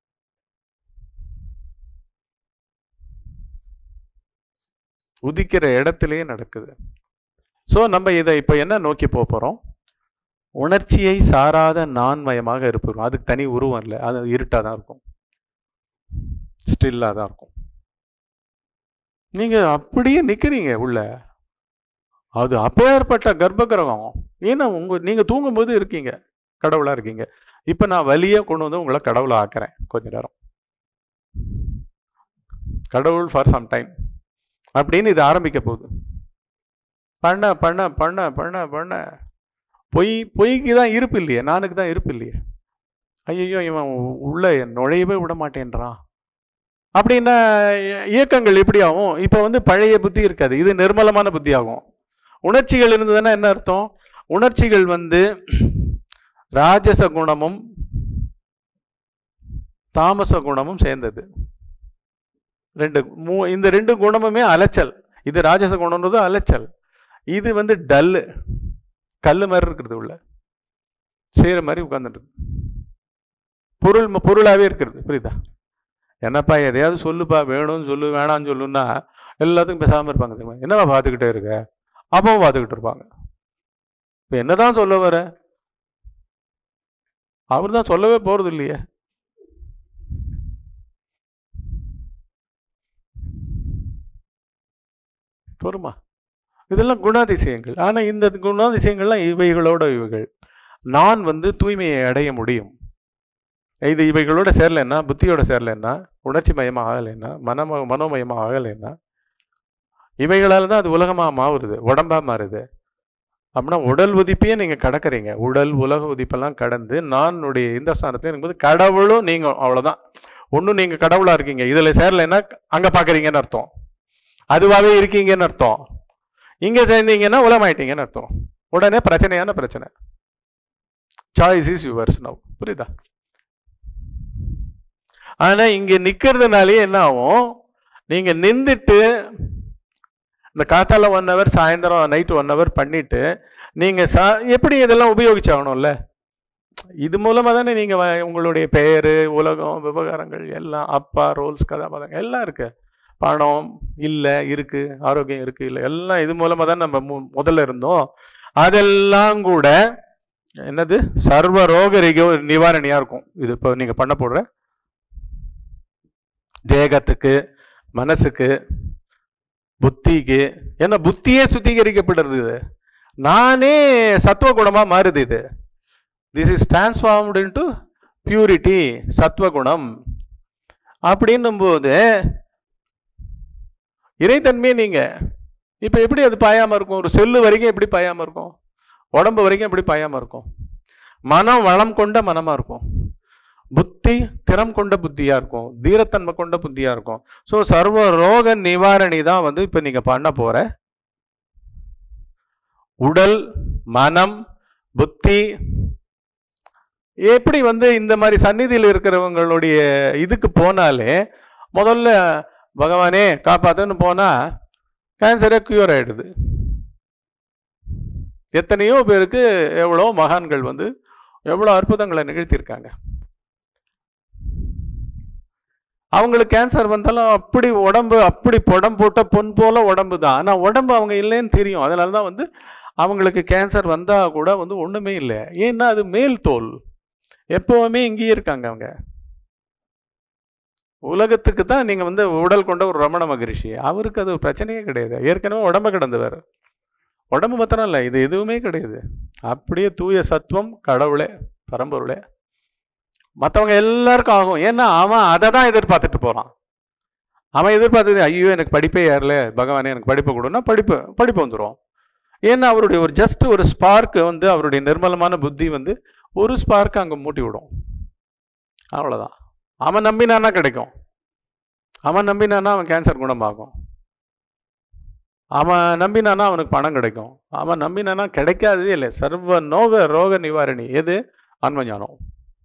Speaker 1: உதிக்கிற இடத்திலேயே நடக்குது ஸோ நம்ம இதை இப்போ என்ன நோக்கி போக போகிறோம் உணர்ச்சியை சாராத நான்மயமாக இருப்போம் அதுக்கு தனி உருவம் இல்லை அது இருட்டாக தான் இருக்கும் ஸ்டில்லாக தான் இருக்கும் நீங்கள் அப்படியே நிற்கிறீங்க உள்ள அது அப்பேற்பட்ட கர்ப்பகிரகம் ஏன்னா உங்க நீங்கள் தூங்கும்போது இருக்கீங்க கடவுளாக இருக்கீங்க இப்போ நான் வலியை கொண்டு வந்து உங்களை கடவுளை ஆக்குறேன் கொஞ்ச நேரம் கடவுள் ஃபார் சம் டைம் அப்படின்னு இது ஆரம்பிக்க போகுது பண்ண பண்ண பண்ண பண்ண பண்ண பொய் பொய்க்கு தான் இருப்பு இல்லையே நானுக்கு தான் இருப்பு இல்லையே ஐயோ இவன் உ- உள்ள நுழையவே விட மாட்டேன்றான் அப்படின்னா இய- இயக்கங்கள் எப்படி ஆகும் இப்போ வந்து பழைய புத்தி இருக்காது இது நிர்மலமான புத்தி ஆகும் உணர்ச்சிகள் இருந்ததுன்னா என்ன அர்த்தம் உணர்ச்சிகள் வந்து ராஜச குணமும் தாமச குணமும் சேர்ந்தது ரெண்டு மூ இந்த ரெண்டு குணமுமே அலைச்சல் இது ராஜச குணம்ன்றது அலைச்சல் இது வந்து டல்லு கல் மாதிரி இருக்கிறது உள்ள செய்கிற மாதிரி உட்காந்துட்டு பொருள் ம- பொருளாவே இருக்கிறது புரியுதா என்னப்பா எதையாவது சொல்லுப்பா வேணும்னு சொல்லு வேணாம்னு சொல்லுன்னா எல்லாத்துக்கும் பேசாமல் இருப்பாங்க தெரியுமா என்னப்பா பார்த்துக்கிட்டே இருக்க அப்பவும் பார்த்துக்கிட்டு இருப்பாங்க இப்போ என்னதான் சொல்ல வர அவர் தான் சொல்லவே போறது இல்லையே பொறுமா இதெல்லாம் குணாதிசயங்கள் ஆனால் இந்த குணாதிசயங்கள்லாம் இவைகளோட இவைகள் நான் வந்து தூய்மையை அடைய முடியும் இது இவைகளோட சேரலைன்னா புத்தியோட சேரலைன்னா உணர்ச்சி மயமாக ஆகலைன்னா மனம மனோமயமாக ஆகலைன்னா இவைகளால் தான் அது உலகமாக மாறுது உடம்பா மாறுது அப்படின்னா உடல் உதிப்பையே நீங்கள் கடக்கறீங்க உடல் உலக உதிப்பெல்லாம் கடந்து நானுடைய இந்த ஸ்தானத்தை இருக்கும்போது கடவுளும் நீங்கள் அவ்வளோதான் ஒன்றும் நீங்கள் கடவுளாக இருக்கீங்க இதில் சேரலைன்னா அங்கே பார்க்குறீங்கன்னு அர்த்தம் அதுவாகவே இருக்கீங்கன்னு அர்த்தம் இங்கே சேர்ந்தீங்கன்னா உலமாயிட்டீங்கன்னு அர்த்தம் உடனே பிரச்சனையான பிரச்சனை சாய்ஸ் இஸ் யுவர்ஸ் நவ் புரியுதா ஆனா இங்க நிக்கிறதுனாலே என்ன ஆகும் நீங்க நின்றுட்டு இந்த காத்தால ஒன் ஹவர் சாயந்தரம் நைட்டு ஒன் ஹவர் பண்ணிட்டு நீங்க சா எப்படி இதெல்லாம் உபயோகிச்சாகணும்ல இது மூலமா தானே நீங்க வ- உங்களுடைய பெயர் உலகம் விவகாரங்கள் எல்லாம் அப்பா ரோல்ஸ் கதாபாத்திரம் எல்லாம் இருக்கு பணம் இல்லை இருக்கு ஆரோக்கியம் இருக்கு இல்லை எல்லாம் இது மூலமா தான் நம்ம மு- முதல்ல இருந்தோம் அதெல்லாம் கூட என்னது சர்வ ரோக ரிக- நிவாரணியா இருக்கும் இது இப்போ நீங்க பண்ண போடுற தேகத்துக்கு மனசுக்கு புத்திக்கு ஏன்னா புத்தியே சுத்திகரிக்கப்படுறது இது நானே சத்துவ குணமா மாறுது இது this is transformed into purity சத்துவகுணம் அப்படின்னும் போது இறைத்தன்மையை நீங்க இப்போ எப்படி அது பாயாம இருக்கும் ஒரு செல்லு வரைக்கும் எப்படி பாயாம இருக்கும் உடம்பு வரைக்கும் எப்படி பாயாம இருக்கும் மனம் வளம் கொண்ட மனமா இருக்கும் புத்தி திறம் கொண்ட புத்தியா இருக்கும் தீரத்தன்மை கொண்ட புத்தியா இருக்கும் ஸோ சர்வ ரோக நிவாரணி தான் வந்து இப்போ நீங்க பண்ண போற உடல் மனம் புத்தி எப்படி வந்து இந்த மாதிரி சந்நிதியில் இருக்கிறவங்களுடைய இதுக்கு போனாலே முதல்ல பகவானே காப்பாத்துன்னு போனா கேன்சரே க்யூர் ஆயிடுது எத்தனையோ பேருக்கு எவ்வளோ மகான்கள் வந்து எவ்வளோ அற்புதங்களை நிகழ்த்தியிருக்காங்க அவங்களுக்கு கேன்சர் வந்தாலும் அப்படி உடம்பு அப்படி புடம் போட்ட பொன் போல உடம்பு தான் ஆனால் உடம்பு அவங்க இல்லைன்னு தெரியும் அதனால தான் வந்து அவங்களுக்கு கேன்சர் வந்தால் கூட வந்து ஒன்றுமே இல்லை ஏன்னா அது மேல் தோல் எப்பவுமே இங்கேயே இருக்காங்க அவங்க உலகத்துக்கு தான் நீங்கள் வந்து உடல் கொண்ட ஒரு ரமண மகரிஷி அவருக்கு அது பிரச்சனையே கிடையாது ஏற்கனவே உடம்ப கிடந்தவர் உடம்பு மாத்திரம் இல்லை இது எதுவுமே கிடையாது அப்படியே தூய சத்துவம் கடவுளே பரம்பொருளே மற்றவங்க எல்லாருக்கும் ஆகும் ஏன்னா அவன் அதை தான் எதிர்பார்த்துட்டு போகிறான் அவன் எதிர்பார்த்தது ஐயோ எனக்கு படிப்பே ஏறல பகவானே எனக்கு படிப்பு கொடுன்னா படிப்பு படிப்பு வந்துடும் ஏன்னா அவருடைய ஒரு ஜஸ்ட் ஒரு ஸ்பார்க்கு வந்து அவருடைய நிர்மலமான புத்தி வந்து ஒரு ஸ்பார்க்கு அங்கே மூட்டி விடும் அவ்வளோதான் அவன் நம்பினானா கிடைக்கும் அவன் நம்பினானா அவன் கேன்சர் குணமாகும் அவன் நம்பினானா அவனுக்கு பணம் கிடைக்கும் அவன் நம்பினானா கிடைக்காததே இல்லை சர்வ நோக ரோக நிவாரணி எது ஆன்ம ஞானம்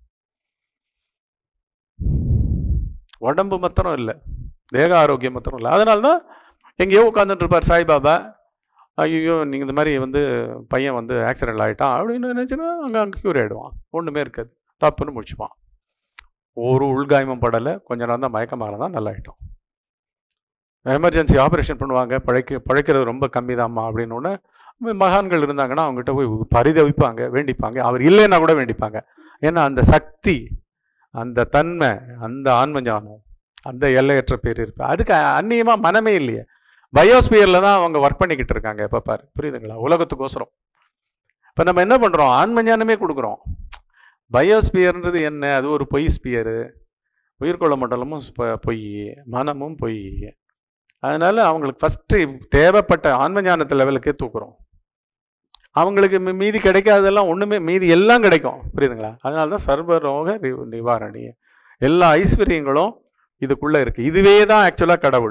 Speaker 1: உடம்பு மாத்திரம் இல்லை தேக ஆரோக்கியம் மாத்திரம் இல்லை அதனால தான் எங்கேயோ உட்காந்துட்டு இருப்பார் சாய்பாபா ஐயோ நீங்கள் இந்த மாதிரி வந்து பையன் வந்து ஆக்சிடென்ட் ஆகிட்டான் அப்படின்னு நினச்சினா அங்கே அங்கே க்யூர் ஆகிடுவான் ஒன்றுமே இருக்காது டப்புன்னு முடிச்சுப்பான் ஒரு உள்காயமும் படலை கொஞ்ச நேரம் தான் மயக்கமாக தான் நல்லா ஆகிட்டோம் எமர்ஜென்சி ஆப்ரேஷன் பண்ணுவாங்க பழைக்க பழைக்கிறது ரொம்ப கம்மி தான்மா அப்படின்னு உடனே மகான்கள் இருந்தாங்கன்னா அவங்ககிட்ட போய் பரிதவிப்பாங்க வேண்டிப்பாங்க அவர் இல்லைன்னா கூட வேண்டிப்பாங்க ஏன்னா அந்த சக்தி அந்த தன்மை அந்த ஆன்ம ஞானம் அந்த எல்லையற்ற பேர் இருப்பு அதுக்கு அந்நியமாக மனமே இல்லையே பயோஸ்பியரில் தான் அவங்க ஒர்க் பண்ணிக்கிட்டு இருக்காங்க எப்போ பாரு புரியுதுங்களா உலகத்துக்கோசரம் இப்போ நம்ம என்ன பண்ணுறோம் ஆன்ம ஞானமே கொடுக்குறோம் பயோஸ்பியர்ன்றது என்ன அது ஒரு பொய் ஸ்பியரு உயிர்கொள்ள மண்டலமும் ஸ்ப- பொய் மனமும் பொய் அதனால அவங்களுக்கு ஃபஸ்ட்டு தேவைப்பட்ட ஆன்ம ஞானத்து லெவலுக்கே தூக்குறோம் அவங்களுக்கு மீ- மீதி கிடைக்காததெல்லாம் ஒன்றுமே மீதி எல்லாம் கிடைக்கும் புரியுதுங்களா அதனால தான் சர்வ ரோக ரி- நிவாரணி எல்லா ஐஸ்வர்யங்களும் இதுக்குள்ளே இருக்குது இதுவே தான் ஆக்சுவலாக கடவுள்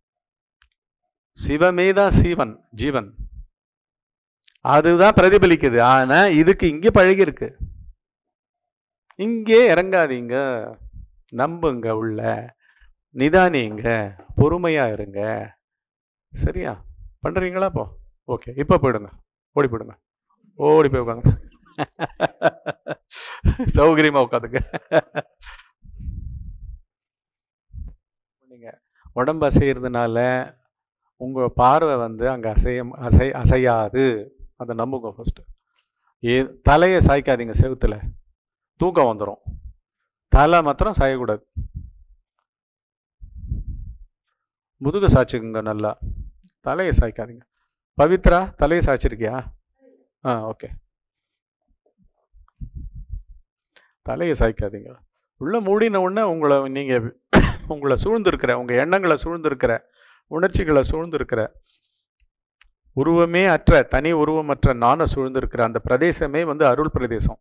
Speaker 1: சிவமே தான் சீவன் ஜீவன் அதுதான் பிரதிபலிக்குது ஆனா இதுக்கு இங்கே பழகி இருக்கு இங்கே இறங்காதீங்க நம்புங்க உள்ள நிதானிங்க பொறுமையா இருங்க சரியா பண்றீங்களா இப்போ ஓகே இப்போ போயிடுங்க ஓடி போயிடுங்க ஓடி போய் உட்காந்துங்க சௌகரியமா உட்காந்துங்க நீங்க உடம்பு அசைகிறதுனால உங்க பார்வை வந்து அங்க அசைய அசை அசையாது அதை நம்புங்க ஃபர்ஸ்ட் ஏ தலையை சாய்க்காதீங்க செவுத்துல தூக்கம் வந்துடும் தலை மாத்திரம் சாயக்கூடாது முதுக சாய்ச்சிக்குங்க நல்லா தலையை சாய்க்காதீங்க பவித்ரா தலையை சாய்ச்சிருக்கியா ஆ ஓகே தலையை சாய்க்காதீங்க உள்ள மூடின உடனே உங்களை நீங்க உங்களை சூழ்ந்திருக்கிற உங்க எண்ணங்களை சூழ்ந்திருக்கிற உணர்ச்சிகளை சூழ்ந்திருக்கிற உருவமே அற்ற தனி உருவமற்ற நான சூழ்ந்திருக்கிற அந்த பிரதேசமே வந்து அருள் பிரதேசம்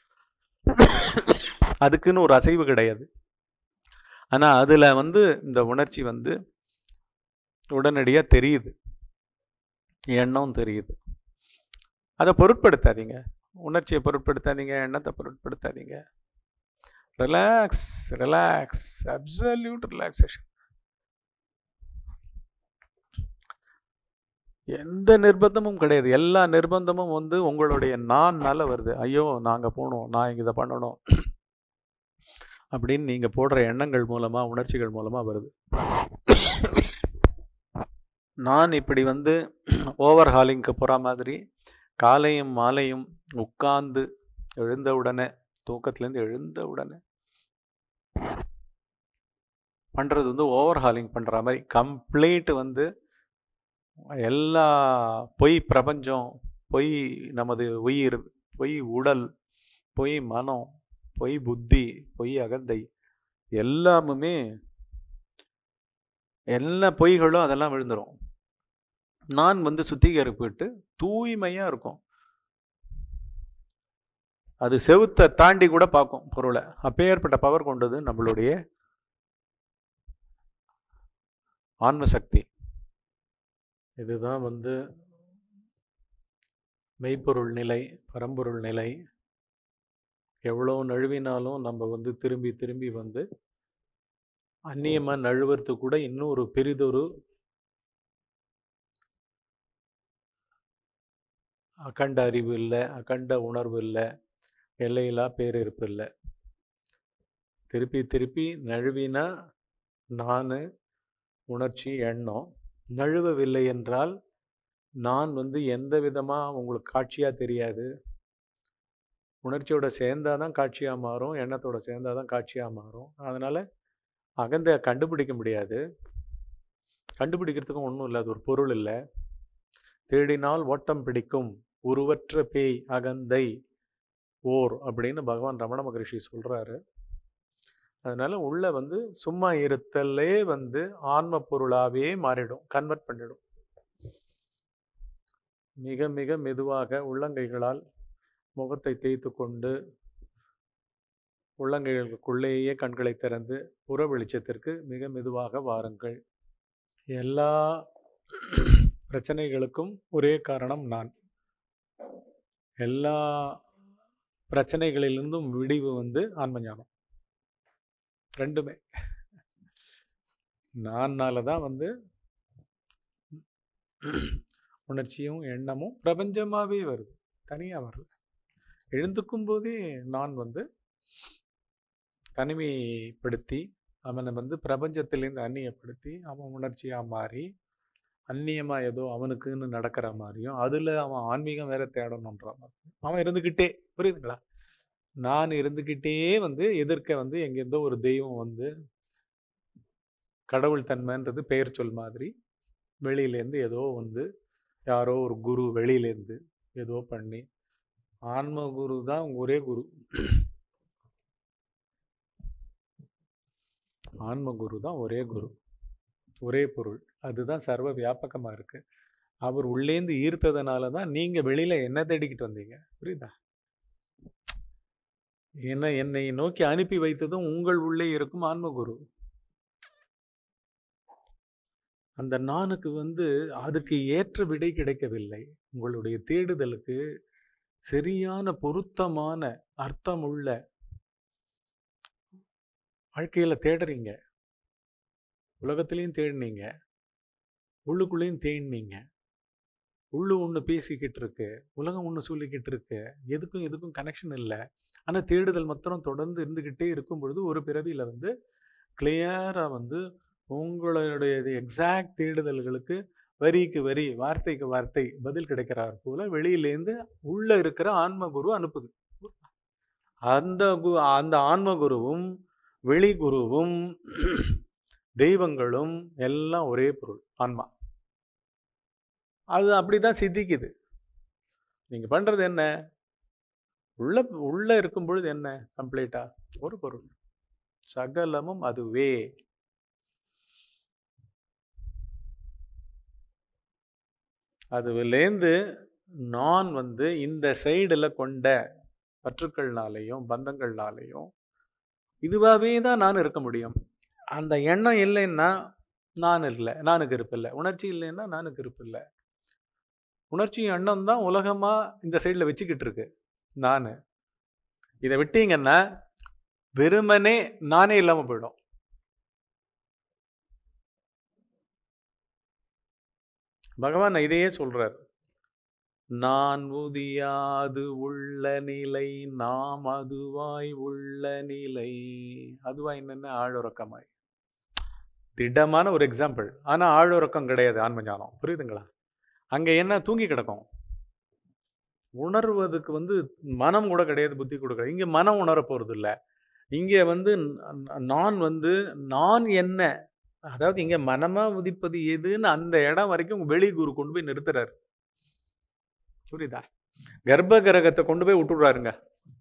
Speaker 1: அதுக்குன்னு ஒரு அசைவு கிடையாது ஆனா அதுல வந்து இந்த உணர்ச்சி வந்து உடனடியா தெரியுது எண்ணம் தெரியுது அதை பொருட்படுத்தாதீங்க உணர்ச்சியை பொருட்படுத்தாதீங்க எண்ணத்தை பொருட்படுத்தாதீங்க ரிலாக்ஸ் ரிலாக்ஸ் அப்சல்யூட் ரிலாக்ஸேஷன் எந்த நிர்பந்தமும் கிடையாது எல்லா நிர்பந்தமும் வந்து உங்களுடைய நான்னால வருது ஐயோ நாங்க போகணும் நான் இங்க இதை பண்ணணும் அப்படின்னு நீங்க போடுற எண்ணங்கள் மூலமா உணர்ச்சிகள் மூலமா வருது நான் இப்படி வந்து ஓவர் ஹாலிங்க்கு போற மாதிரி காலையும் மாலையும் உட்கார்ந்து எழுந்த உடனே தூக்கத்துலேருந்து எழுந்த உடனே பண்றது வந்து ஓவர் ஹாலிங் பண்ற மாதிரி கம்ப்ளீட் வந்து எல்லா பொய் பிரபஞ்சம் பொய் நமது உயிர் பொய் உடல் பொய் மனம் பொய் புத்தி பொய் அகந்தை எல்லாமுமே எல்லா பொய்களும் அதெல்லாம் விழுந்துரும் நான் வந்து சுத்திகரிப்பிட்டு தூய்மையா இருக்கும் அது செவுத்தை தாண்டி கூட பார்க்கும் பொருளை அப்பேற்பட்ட பவர் கொண்டது நம்மளுடைய ஆன்ம சக்தி இதுதான் வந்து மெய்ப்பொருள் நிலை பரம்பொருள் நிலை எவ்வளோ நழுவினாலும் நம்ம வந்து திரும்பி திரும்பி வந்து அந்நியமாக நழுவுறதுக்கு கூட இன்னொரு பெரிதொரு அகண்ட அறிவு இல்லை அகண்ட உணர்வு இல்லை எல்லையில்லா பேரிருப்பு இல்லை திருப்பி திருப்பி நழுவினா நான் உணர்ச்சி எண்ணம் நழுவவில்லை என்றால் நான் வந்து எந்த விதமாக உங்களுக்கு காட்சியாக தெரியாது உணர்ச்சியோட சேர்ந்தாதான் தான் காட்சியாக மாறும் எண்ணத்தோட சேர்ந்தாதான் தான் காட்சியாக மாறும் அதனால் அகந்த கண்டுபிடிக்க முடியாது கண்டுபிடிக்கிறதுக்கும் ஒன்றும் இல்லை அது ஒரு பொருள் இல்லை தேடினால் ஓட்டம் பிடிக்கும் உருவற்ற பேய் அகந்தை ஓர் அப்படின்னு பகவான் ரமண மகரிஷி சொல்கிறாரு அதனால உள்ள வந்து சும்மா இருத்தலே வந்து ஆன்ம பொருளாவே மாறிடும் கன்வெர்ட் பண்ணிடும் மிக மிக மெதுவாக உள்ளங்கைகளால் முகத்தை தேய்த்து கொண்டு உள்ளங்கைகளுக்குள்ளேயே கண்களை திறந்து புற வெளிச்சத்திற்கு மிக மெதுவாக வாருங்கள் எல்லா பிரச்சனைகளுக்கும் ஒரே காரணம் நான் எல்லா பிரச்சனைகளிலிருந்தும் விடிவு வந்து ஆன்ம ஞானம் ரெண்டுமே நான்னால தான் வந்து உணர்ச்சியும் எண்ணமும் பிரபஞ்சமாகவே வருது தனியாக வரல எழுந்துக்கும் போதே நான் வந்து தனிமைப்படுத்தி அவனை வந்து பிரபஞ்சத்திலேருந்து அந்நியப்படுத்தி அவன் உணர்ச்சியாக மாறி அந்நியமாக ஏதோ அவனுக்குன்னு நடக்கிற மாதிரியும் அதில் அவன் ஆன்மீகம் வேற தேடணுன்ற மாதிரி அவன் இருந்துக்கிட்டே புரியுதுங்களா நான் இருந்துக்கிட்டே வந்து எதிர்க்க வந்து எங்கேருந்தோ ஒரு தெய்வம் வந்து கடவுள் தன்மைன்றது பெயர் சொல் மாதிரி வெளியிலேருந்து ஏதோ வந்து யாரோ ஒரு குரு வெளியிலேருந்து ஏதோ பண்ணி ஆன்ம குரு தான் ஒரே குரு ஆன்ம குரு தான் ஒரே குரு ஒரே பொருள் அதுதான் சர்வ வியாபகமாக இருக்கு அவர் உள்ளேந்து ஈர்த்ததுனால தான் நீங்கள் வெளியில் என்ன தேடிக்கிட்டு வந்தீங்க புரியுதா என்ன என்னை நோக்கி அனுப்பி வைத்ததும் உங்கள் உள்ளே இருக்கும் ஆன்மகுரு அந்த நானுக்கு வந்து அதுக்கு ஏற்ற விடை கிடைக்கவில்லை உங்களுடைய தேடுதலுக்கு சரியான பொருத்தமான அர்த்தமுள்ள வாழ்க்கையில் தேடுறீங்க உலகத்துலேயும் தேடினீங்க உள்ளுக்குள்ளேயும் தேடினீங்க உள்ளு ஒன்று பேசிக்கிட்டு இருக்கு உலகம் ஒன்று சொல்லிக்கிட்டு இருக்கு எதுக்கும் எதுக்கும் கனெக்ஷன் இல்லை ஆனால் தேடுதல் மாத்திரம் தொடர்ந்து இருந்துக்கிட்டே இருக்கும் பொழுது ஒரு பிறவியில் வந்து கிளியராக வந்து உங்களுடைய எக்ஸாக்ட் தேடுதல்களுக்கு வரிக்கு வரி வார்த்தைக்கு வார்த்தை பதில் கிடைக்கிறார் போல வெளியிலேருந்து உள்ள இருக்கிற ஆன்மகுரு அனுப்புது அந்த கு அந்த ஆன்மகுருவும் வெளிகுருவும் தெய்வங்களும் எல்லாம் ஒரே பொருள் ஆன்மா அது அப்படிதான் சித்திக்குது நீங்க பண்றது என்ன உள்ள உள்ள இருக்கும் பொழுது என்ன கம்ப்ளீட்டா ஒரு பொருள் சகலமும் அதுவே அதுலேருந்து நான் வந்து இந்த சைடில் கொண்ட பற்றுக்கள்னாலையும் பந்தங்கள்னாலையும் இதுவாகவே தான் நான் இருக்க முடியும் அந்த எண்ணம் இல்லைன்னா நான் இல்லை நானுக்கு இருப்பு இல்லை உணர்ச்சி இல்லைன்னா நானுக்கு இருப்பு இல்லை உணர்ச்சி எண்ணம் தான் உலகமாக இந்த சைடில் வச்சுக்கிட்டு இருக்கு நான் இதை விட்டீங்கன்னா வெறுமனே நானே இல்லாமல் போயிடும் பகவான் இதையே சொல்றார் நான் உதியாது உள்ள நிலை நாம் அதுவாய் உள்ள நிலை அதுவாய் என்னென்ன ஆழுறக்கமாய் திடமான ஒரு எக்ஸாம்பிள் ஆனா ஆழுறக்கம் கிடையாது ஆன்ம ஞானம் புரியுதுங்களா அங்க என்ன தூங்கி கிடக்கும் உணர்வதுக்கு வந்து மனம் கூட கிடையாது புத்தி கூட கிடையாது இங்க மனம் உணர போறது இல்லை இங்க வந்து நான் வந்து நான் என்ன அதாவது இங்க மனமா உதிப்பது எதுன்னு அந்த இடம் வரைக்கும் வெளி குரு கொண்டு போய் நிறுத்துறாரு புரியுதா கர்ப்ப கிரகத்தை கொண்டு போய் விட்டுடுறாருங்க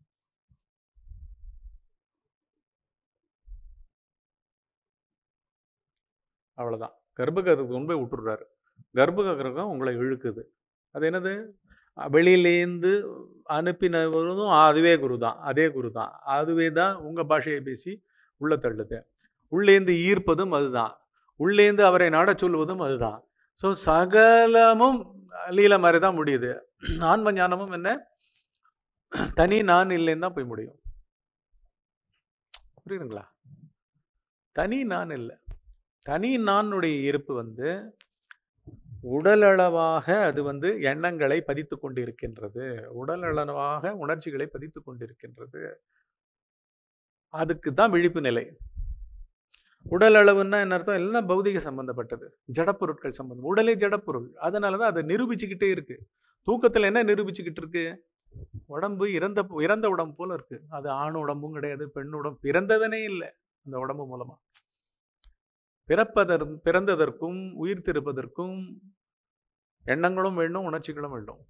Speaker 1: அவ்வளவுதான் கர்ப்ப கிரகத்தை கொண்டு போய் விட்டுடுறாரு கர்ப்ப கிரகம் உங்களை இழுக்குது அது என்னது வெளியிலேருந்து அனுப்பினவரும் அதுவே குரு தான் அதே குரு தான் அதுவே தான் உங்க பாஷையை பேசி உள்ள தள்ளுது உள்ளேந்து ஈர்ப்பதும் அதுதான் உள்ளேந்து அவரை நாடச் சொல்வதும் அதுதான் ஸோ சகலமும் லீல மாதிரி தான் முடியுது ஆன்ம ஞானமும் என்ன தனி நான் இல்லைன்னு தான் போய் முடியும் புரியுதுங்களா தனி நான் இல்லை தனி நானுடைய இருப்பு வந்து உடலளவாக அது வந்து எண்ணங்களை பதித்து கொண்டிருக்கின்றது உடலளவாக உணர்ச்சிகளை பதித்து கொண்டிருக்கின்றது அதுக்கு தான் விழிப்பு நிலை உடல் அளவுன்னா என்ன அர்த்தம் எல்லாம் பௌதிக சம்பந்தப்பட்டது ஜடப்பொருட்கள் சம்பந்தம் உடலே ஜடப்பொருள் அதனால தான் அதை நிரூபிச்சுக்கிட்டே இருக்கு தூக்கத்தில் என்ன நிரூபிச்சுக்கிட்டு இருக்கு உடம்பு இறந்த இறந்த உடம்பு போல இருக்கு அது ஆண் உடம்பும் கிடையாது பெண் உடம்பு பிறந்தவனே இல்லை அந்த உடம்பு மூலமா பிறப்பதற் பிறந்ததற்கும் உயிர் திருப்பதற்கும் எண்ணங்களும் வேண்டும் உணர்ச்சிகளும் வேண்டும்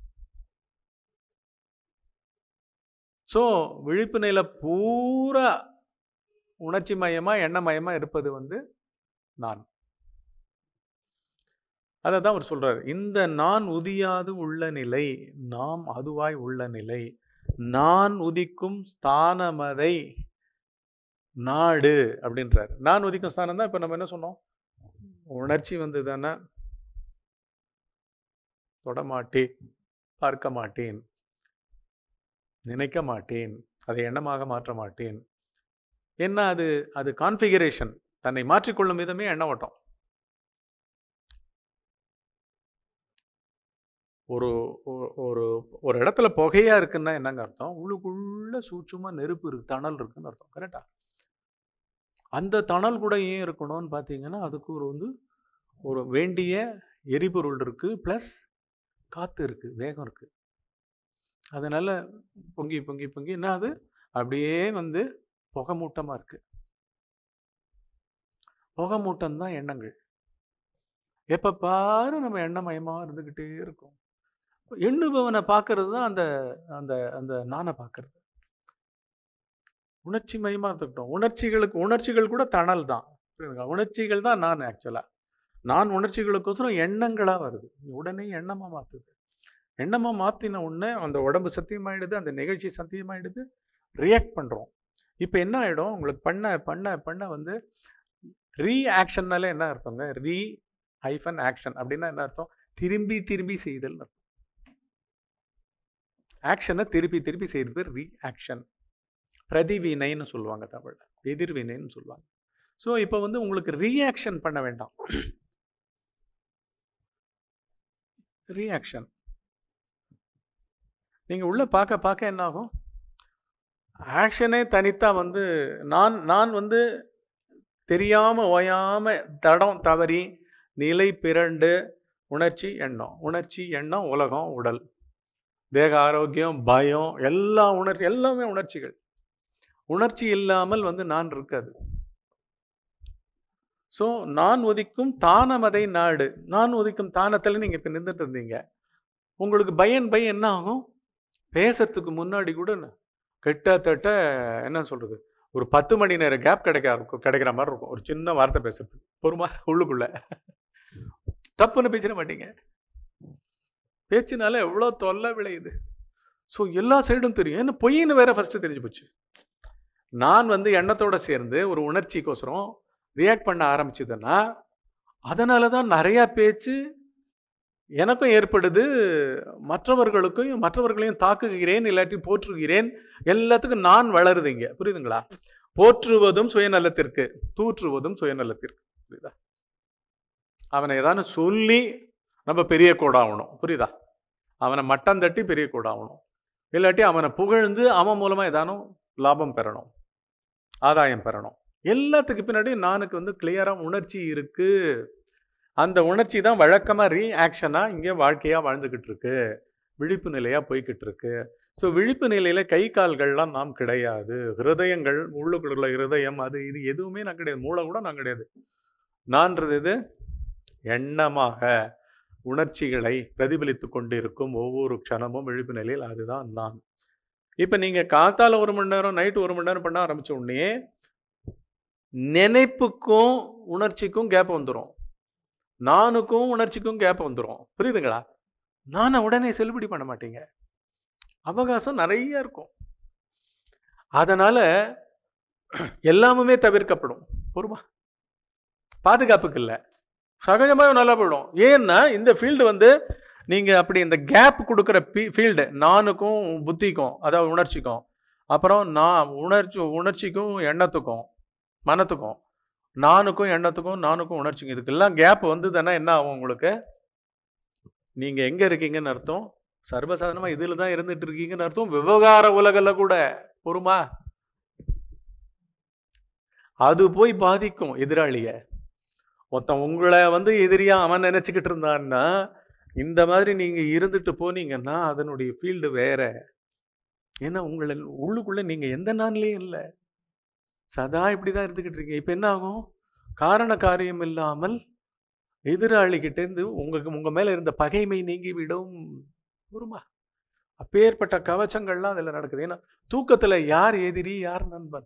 Speaker 1: ஸோ விழிப்பு நிலை பூரா உணர்ச்சி மயமா எண்ணமயமா இருப்பது வந்து நான் அதை தான் அவர் சொல்றாரு இந்த நான் உதியாது உள்ள நிலை நாம் அதுவாய் உள்ள நிலை நான் உதிக்கும் ஸ்தானமதை நாடு அப்படின்றாரு நான் உதிக்கும் ஸ்தானம் தான் இப்போ நம்ம என்ன சொன்னோம் உணர்ச்சி வந்து தானே தொடமாட்டேன் பார்க்க மாட்டேன் நினைக்க மாட்டேன் அதை எண்ணமாக மாற்ற மாட்டேன் என்ன அது அது கான்ஃபிகரேஷன் தன்னை மாற்றிக்கொள்ளும் விதமே எண்ண ஓட்டம் ஒரு ஒ- ஒரு ஒரு இடத்துல புகையா இருக்குன்னா என்னங்க அர்த்தம் உள்ளுக்குள்ள சூட்சுமா நெருப்பு இருக்கு தணல் இருக்குன்னு அர்த்தம் கரெக்டா அந்த தணல் கூட ஏன் இருக்கணும்னு பார்த்தீங்கன்னா அதுக்கு ஒரு வந்து ஒரு வேண்டிய எரிபொருள் இருக்கு ப்ளஸ் காற்று இருக்கு வேகம் இருக்கு அதனால பொங்கி பொங்கி பொங்கி என்ன அது அப்படியே வந்து புகை மூட்டமா இருக்கு புகை மூட்டம் தான் எண்ணங்கள் எப்ப பாரு நம்ம எண்ணமயமா இருந்துகிட்டே இருக்கோம் எண்ணுபவனை பார்க்கறது தான் அந்த அந்த அந்த நானை பார்க்கறது உணர்ச்சி மயமா இருந்துக்கிட்டோம் உணர்ச்சிகளுக்கு உணர்ச்சிகள் கூட தணல் தான் புரியுதுங்களா? உணர்ச்சிகள் தான் நான் ஆக்சுவலா நான் உணர்ச்சிகளுக்கோசரம் எண்ணங்களா வருது உடனே எண்ணமா மாத்துது எண்ணமா மாத்தின உடனே அந்த உடம்பு சத்தியமாயிடுது அந்த நிகழ்ச்சி சத்தியமாயிடுது ரியாக்ட் பண்றோம் இப்போ என்ன ஆயிடும் உங்களுக்கு பண்ண பண்ண பண்ண வந்து ரீ ஆக்ஷன்னாலே என்ன அர்த்தங்க ரீ ஹைஃபன் ஆக்ஷன் அப்படின்னா என்ன அர்த்தம் திரும்பி திரும்பி செய்தல் அர்த்தம் ஆக்ஷனை திருப்பி திருப்பி செய்யறது பேர் ரீ ஆக்ஷன் பிரதிவினைன்னு சொல்லுவாங்க தமிழ்ல எதிர்வினைன்னு சொல்லுவாங்க ஸோ இப்போ வந்து உங்களுக்கு ரியாக்ஷன் பண்ண வேண்டாம் ரியாக்ஷன் நீங்கள் உள்ள பார்க்க பார்க்க என்ன ஆகும் ஆக்ஷனே தனித்தா வந்து நான் நான் வந்து தெரியாம ஓயாம தடம் தவறி நிலை பிறண்டு உணர்ச்சி எண்ணம் உணர்ச்சி எண்ணம் உலகம் உடல் தேக ஆரோக்கியம் பயம் எல்லா உணர்ச்சி எல்லாமே உணர்ச்சிகள் உணர்ச்சி இல்லாமல் வந்து நான் இருக்காது ஸோ நான் ஒதிக்கும் தானமதை நாடு நான் ஒதிக்கும் தானத்தில் நீங்கள் இப்போ நின்றுட்டு இருந்தீங்க உங்களுக்கு பயன் பயம் என்ன ஆகும் பேசுறதுக்கு முன்னாடி கூட ந- கிட்டத்தட்ட என்ன சொல்றது ஒரு பத்து மணி நேரம் கேப் கிடைக்க இருக்கும் கிடைக்கிற மாதிரி இருக்கும் ஒரு சின்ன வார்த்தை பேசுறதுக்கு பொறுமா உள்ளுக்குள்ள தப்புன்னு பேசிட மாட்டீங்க பேச்சுனால எவ்வளோ தொல்லை விளையுது ஸோ எல்லா சைடும் தெரியும் என்ன பொய்ன்னு வேற ஃபர்ஸ்ட் தெரிஞ்சு போச்சு நான் வந்து எண்ணத்தோட சேர்ந்து ஒரு உணர்ச்சிக்கோசரம் ரியாக்ட் பண்ண ஆரம்பிச்சதுன்னா அதனால தான் நிறையா பேச்சு எனக்கும் ஏற்படுது மற்றவர்களுக்கும் மற்றவர்களையும் தாக்குகிறேன் இல்லாட்டி போற்றுகிறேன் எல்லாத்துக்கும் நான் வளருதுங்க புரியுதுங்களா போற்றுவதும் சுயநலத்திற்கு தூற்றுவதும் சுயநலத்திற்கு புரியுதா அவனை ஏதானு சொல்லி நம்ம பெரிய கோடாகணும் புரியுதா அவனை மட்டம் தட்டி பெரிய கோடாகணும் இல்லாட்டி அவனை புகழ்ந்து அவன் மூலமா ஏதானும் லாபம் பெறணும் ஆதாயம் பெறணும் எல்லாத்துக்கு பின்னாடி நானுக்கு வந்து கிளியரா உணர்ச்சி இருக்கு அந்த உணர்ச்சி தான் வழக்கமா ரீஆக்ஷனா இங்கே வாழ்க்கையா வாழ்ந்துகிட்டு இருக்கு விழிப்பு நிலையா போய்கிட்டு இருக்கு ஸோ விழிப்பு நிலையில கை கால்கள்லாம் நாம் கிடையாது ஹிருதயங்கள் உள்ளுக்குள்ள ஹிருதயம் அது இது எதுவுமே நான் கிடையாது மூளை கூட நான் கிடையாது நான்றது இது எண்ணமாக உணர்ச்சிகளை பிரதிபலித்து கொண்டிருக்கும் ஒவ்வொரு க்ஷணமும் விழிப்பு நிலையில் அதுதான் நான் இப்போ நீங்க காத்தால ஒரு மணி நேரம் நைட்டு ஒரு மணி நேரம் பண்ண ஆரம்பிச்ச உடனே நினைப்புக்கும் உணர்ச்சிக்கும் கேப் வந்துடும் நானுக்கும் உணர்ச்சிக்கும் கேப் வந்துடும் புரியுதுங்களா நானை உடனே செல்லுபடி பண்ண மாட்டீங்க அவகாசம் நிறைய இருக்கும் அதனால எல்லாமுமே தவிர்க்கப்படும் பொறுமா பாதுகாப்புக்கு இல்லை சகஜமாக நல்லா போயிடும் ஏன்னா இந்த ஃபீல்டு வந்து நீங்கள் அப்படி இந்த கேப் கொடுக்குற பி ஃபீல்டு நானுக்கும் புத்திக்கும் அதாவது உணர்ச்சிக்கும் அப்புறம் நான் உணர்ச்சி உணர்ச்சிக்கும் எண்ணத்துக்கும் மனத்துக்கும் நானுக்கும் எண்ணத்துக்கும் நானுக்கும் உணர்ச்சிக்கும் இதுக்கெல்லாம் கேப் வந்ததுன்னா என்ன ஆகும் உங்களுக்கு நீங்கள் எங்கே இருக்கீங்கன்னு அர்த்தம் சர்வசாதாரணமாக இதில் தான் இருந்துட்டு இருக்கீங்கன்னு அர்த்தம் விவகார உலகில் கூட பொறுமா அது போய் பாதிக்கும் எதிராளிய ஒருத்தன் உங்களை வந்து எதிரியா அவன் நினைச்சுக்கிட்டு இருந்தான்னா இந்த மாதிரி நீங்க இருந்துட்டு போனீங்கன்னா அதனுடைய ஃபீல்டு வேற ஏன்னா உங்களை உள்ளுக்குள்ள நீங்க எந்த நாள்லயும் இல்லை சதா இப்படிதான் இருந்துகிட்டு இருக்கீங்க இப்ப என்ன ஆகும் காரண காரியம் இல்லாமல் எதிராளிகிட்ட இருந்து உங்களுக்கு உங்க மேல இருந்த பகைமை நீங்கி விடும் ஒருமா அப்பேற்பட்ட கவச்சங்கள்லாம் அதுல நடக்குது ஏன்னா தூக்கத்துல யார் எதிரி யார் நண்பன்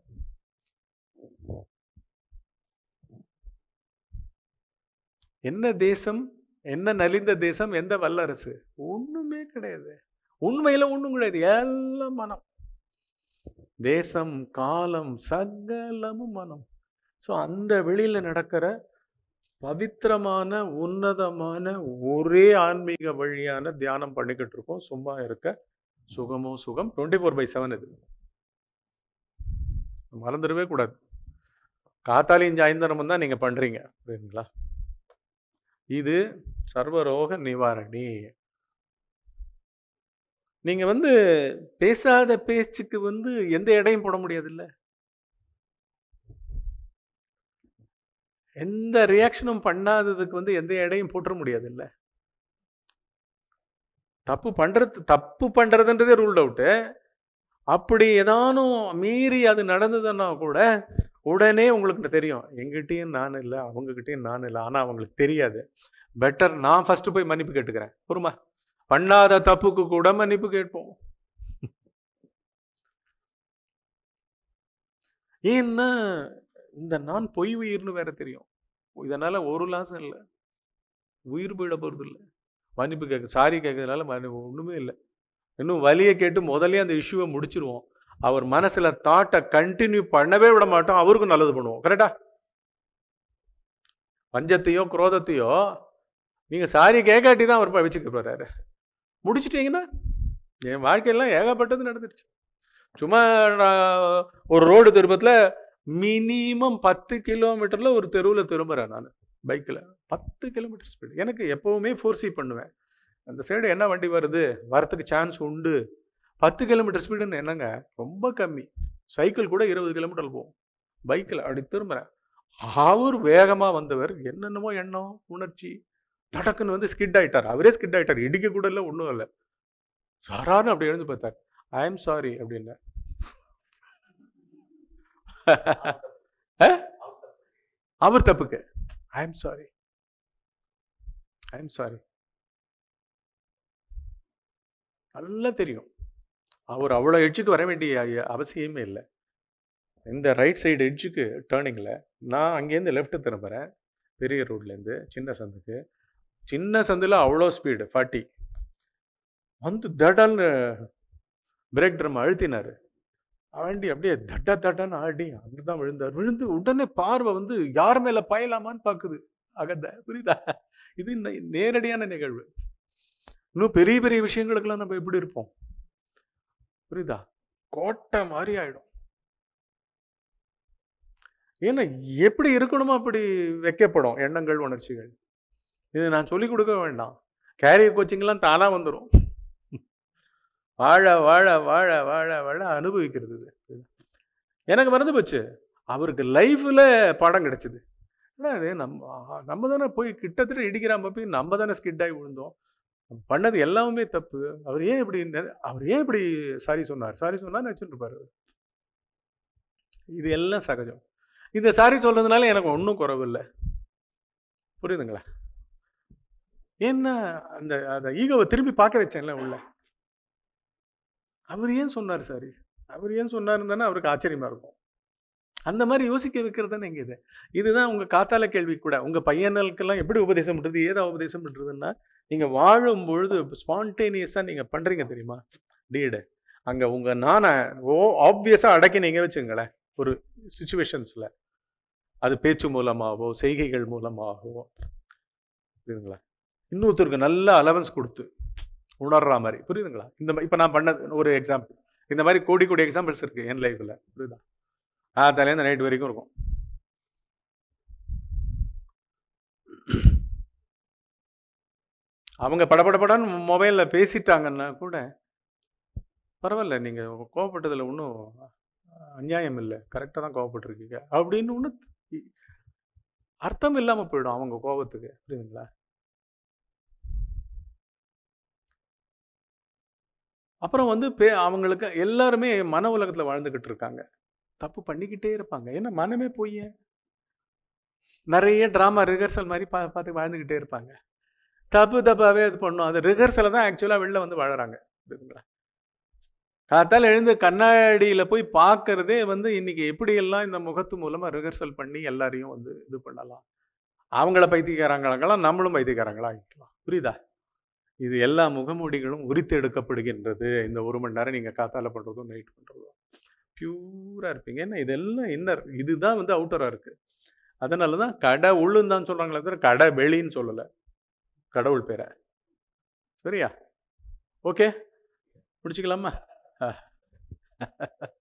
Speaker 1: என்ன தேசம் என்ன நலிந்த தேசம் எந்த வல்லரசு ஒண்ணுமே கிடையாது உண்மையில ஒண்ணும் கிடையாது எல்லாம் மனம் தேசம் காலம் சகலமும் மனம் ஸோ அந்த வெளியில நடக்கிற பவித்திரமான உன்னதமான ஒரே ஆன்மீக வழியான தியானம் பண்ணிக்கிட்டு இருக்கோம் சும்மா இருக்க சுகமோ சுகம் டுவெண்ட்டி ஃபோர் பை செவன் இது மறந்துடவே கூடாது காத்தாலையும் சாயந்தரமும் தான் நீங்கள் பண்ணுறீங்க புரியுதுங்களா இது சர்வரோக நிவாரணி நீங்கள் வந்து பேசாத பேச்சுக்கு வந்து எந்த இடையும் போட முடியாதுல்ல எந்த ரியாக்ஷனும் பண்ணாததுக்கு வந்து எந்த இடையும் போட்டுற முடியாதுல்ல தப்பு பண்றது தப்பு பண்றதுன்றதே ரூல் அவுட்டு அப்படி ஏதானும் மீறி அது நடந்ததுன்னா கூட உடனே உங்களுக்கு தெரியும் எங்கிட்டயும் நான் இல்லை அவங்ககிட்டயும் நான் இல்லை ஆனால் அவங்களுக்கு தெரியாது பெட்டர் நான் ஃபர்ஸ்ட் போய் மன்னிப்பு கேட்டுக்கிறேன் பொறுமா பண்ணாத தப்புக்கு கூட மன்னிப்பு கேட்போம் ஏன்னா இந்த நான் பொய் உயிர்னு வேற தெரியும் இதனால ஒரு லாசம் இல்லை உயிர் போயிட போறது இல்லை மன்னிப்பு கேட்க சாரி கேட்கறதுனால மன்னி ஒண்ணுமே இல்லை இன்னும் வலியை கேட்டு முதலே அந்த இஷ்யூவை முடிச்சிருவோம் அவர் மனசுல தாட்டை கண்டினியூ பண்ணவே விட மாட்டோம் அவருக்கும் நல்லது பண்ணுவோம் கரெக்டா பஞ்சத்தையோ குரோதத்தையோ நீங்க சாரி கேட்காட்டி தான் அவர் வச்சுக்க போறாரு முடிச்சிட்டீங்கன்னா என் வாழ்க்கையெல்லாம் ஏகப்பட்டது நடந்துருச்சு சும்மா நான் ஒரு ரோடு திருப்பத்தில் மினிமம் பத்து கிலோமீட்டர்ல ஒரு தெருவில் திரும்புறேன் நான் பைக்கில் பத்து கிலோமீட்டர் ஸ்பீடு எனக்கு எப்பவுமே ஃபோர்ஸி பண்ணுவேன் அந்த சைடு என்ன வண்டி வருது வரத்துக்கு சான்ஸ் உண்டு பத்து கிலோமீட்டர் ஸ்பீடுன்னு என்னங்க ரொம்ப கம்மி சைக்கிள் கூட இருபது கிலோமீட்டர் போகும் பைக்கில் அப்படி திரும்புகிறேன் அவர் வேகமாக வந்தவர் என்னென்னமோ எண்ணம் உணர்ச்சி தடக்குன்னு வந்து ஸ்கிட் ஆயிட்டார் அவரே ஸ்கிட் ஆயிட்டார் இடிக்க கூட இல்லை ஒன்றும் இல்லை சாரான்னு அப்படி எழுந்து பார்த்தார் ஐ எம் சாரி அப்படின்னு அவர் தப்புக்கு I am sorry I am sorry நல்லா தெரியும் அவர் அவ்வளோ எட்ஜுக்கு வர வேண்டிய அவசியமே இல்லை இந்த ரைட் சைடு எட்ஜுக்கு டேர்னிங்கில் நான் அங்கேருந்து லெஃப்ட் திரும்புகிறேன் பெரிய ரோட்லேருந்து சின்ன சந்துக்கு சின்ன சந்தில் அவ்வளோ ஸ்பீடு ஃபார்ட்டி வந்து தடல்னு பிரேக் ட்ரம் அழுத்தினார் வண்டி அப்படியே தட்ட தட்டன்னு ஆடி அப்படிதான் விழுந்தார் விழுந்து உடனே பார்வை வந்து யார் மேல பாயலாமான்னு பார்க்குது அகந்த புரியுதா இது நே- நேரடியான நிகழ்வு இன்னும் பெரிய பெரிய விஷயங்களுக்கெல்லாம் நம்ம எப்படி இருப்போம் புரியுதா கோட்டை மாதிரி ஆயிடும் ஏன்னா எப்படி இருக்கணுமோ அப்படி வைக்கப்படும் எண்ணங்கள் உணர்ச்சிகள் இது நான் சொல்லிக் கொடுக்க வேண்டாம் கேரியர் கோச்சிங்லாம் தானா வந்துடும் வாழ வாழ வாழ வாழ வாழ அனுபவிக்கிறது இது எனக்கு மறந்து போச்சு அவருக்கு லைஃப்ல பாடம் கிடைச்சது ஏன்னா அது நம்ம நம்ம தானே போய் கிட்டத்தட்ட இடிக்கிறாம போய் நம்ம தானே ஸ்கிட் ஆகி விழுந்தோம் நம்ம பண்ணது எல்லாமே தப்பு அவர் ஏன் இப்படி நெ- அவர் ஏன் இப்படி சாரி சொன்னார் சாரி சொன்னா நினச்சிட்டு இருப்பாரு இது எல்லாம் சகஜம் இந்த சாரி சொல்றதுனால எனக்கு ஒன்றும் குறவில்லை புரியுதுங்களா என்ன அந்த அந்த ஈகோவை திரும்பி பார்க்க வச்சேன்ல உள்ள அவர் ஏன் சொன்னார் சாரி அவர் ஏன் சொன்னாருன்னு தானே அவருக்கு ஆச்சரியமா இருக்கும் அந்த மாதிரி யோசிக்க வைக்கிறது தானே இங்க இது இதுதான் உங்க காத்தால கேள்வி கூட உங்க பையனுக்கெல்லாம் எப்படி உபதேசம் பண்றது ஏதா உபதேசம் பண்றதுன்னா நீங்க வாழும் பொழுது ஸ்பான்டேனியஸா நீங்க பண்றீங்க தெரியுமா டீடு அங்க உங்க நானை ஓ ஆப்வியஸா அடக்கினீங்க வச்சுங்களேன் ஒரு சுச்சுவேஷன்ஸ்ல அது பேச்சு மூலமாகவோ செய்கைகள் மூலமாகவோ புரியுதுங்களா இன்னொருத்தருக்கு நல்ல அலவன்ஸ் கொடுத்து உணர்ற மாதிரி புரியுதுங்களா இந்த மாதிரி இப்போ நான் பண்ணது ஒரு எக்ஸாம்பிள் இந்த மாதிரி கோடி கோடி எக்ஸாம்பிள்ஸ் இருக்கு என் லைஃப்ல புரியுதா ஆத்தாலேருந்து நைட் வரைக்கும் இருக்கும் அவங்க படபடபடன்னு மொபைலில் பேசிட்டாங்கன்னா கூட பரவாயில்ல நீங்கள் கோவப்பட்டதில் ஒன்றும் அநியாயம் இல்லை கரெக்டாக தான் கோவப்பட்டிருக்கீங்க அப்படின்னு ஒன்று அர்த்தம் இல்லாமல் போயிடும் அவங்க கோபத்துக்கு புரியுதுங்களா அப்புறம் வந்து பே அவங்களுக்கு எல்லாருமே மன உலகத்தில் வாழ்ந்துக்கிட்டு இருக்காங்க தப்பு பண்ணிக்கிட்டே இருப்பாங்க ஏன்னா மனமே போய் நிறைய ட்ராமா ரிஹர்சல் மாதிரி பா பார்த்து வாழ்ந்துக்கிட்டே இருப்பாங்க தப்பு தப்பாகவே இது பண்ணும் அது ரிஹர்சலை தான் ஆக்சுவலாக வெளில வந்து வாழறாங்க புரியுதுங்களா காத்தால் எழுந்து கண்ணாடியில் போய் பார்க்கறதே வந்து இன்னைக்கு எப்படியெல்லாம் இந்த முகத்து மூலமாக ரிஹர்சல் பண்ணி எல்லாரையும் வந்து இது பண்ணலாம் அவங்கள பைத்தியக்காரங்களாங்களாம் நம்மளும் பைத்தியக்காரங்களா ஆகிக்கலாம் புரியுதா இது எல்லா முகமூடிகளும் உரித்து எடுக்கப்படுகின்றது இந்த ஒரு மணி நேரம் நீங்கள் காத்தால பண்ணுறதும் நைட் பண்ணுறதும் பியூராக இருப்பீங்க ஏன்னா இதெல்லாம் இன்னர் இதுதான் வந்து அவுட்டராக இருக்குது அதனால தான் கடை உள்ளுன்னு தான் சொல்கிறாங்களே தவிர கடை வெளின்னு சொல்லலை கடவுள் பேரை சரியா ஓகே முடிச்சுக்கலாமா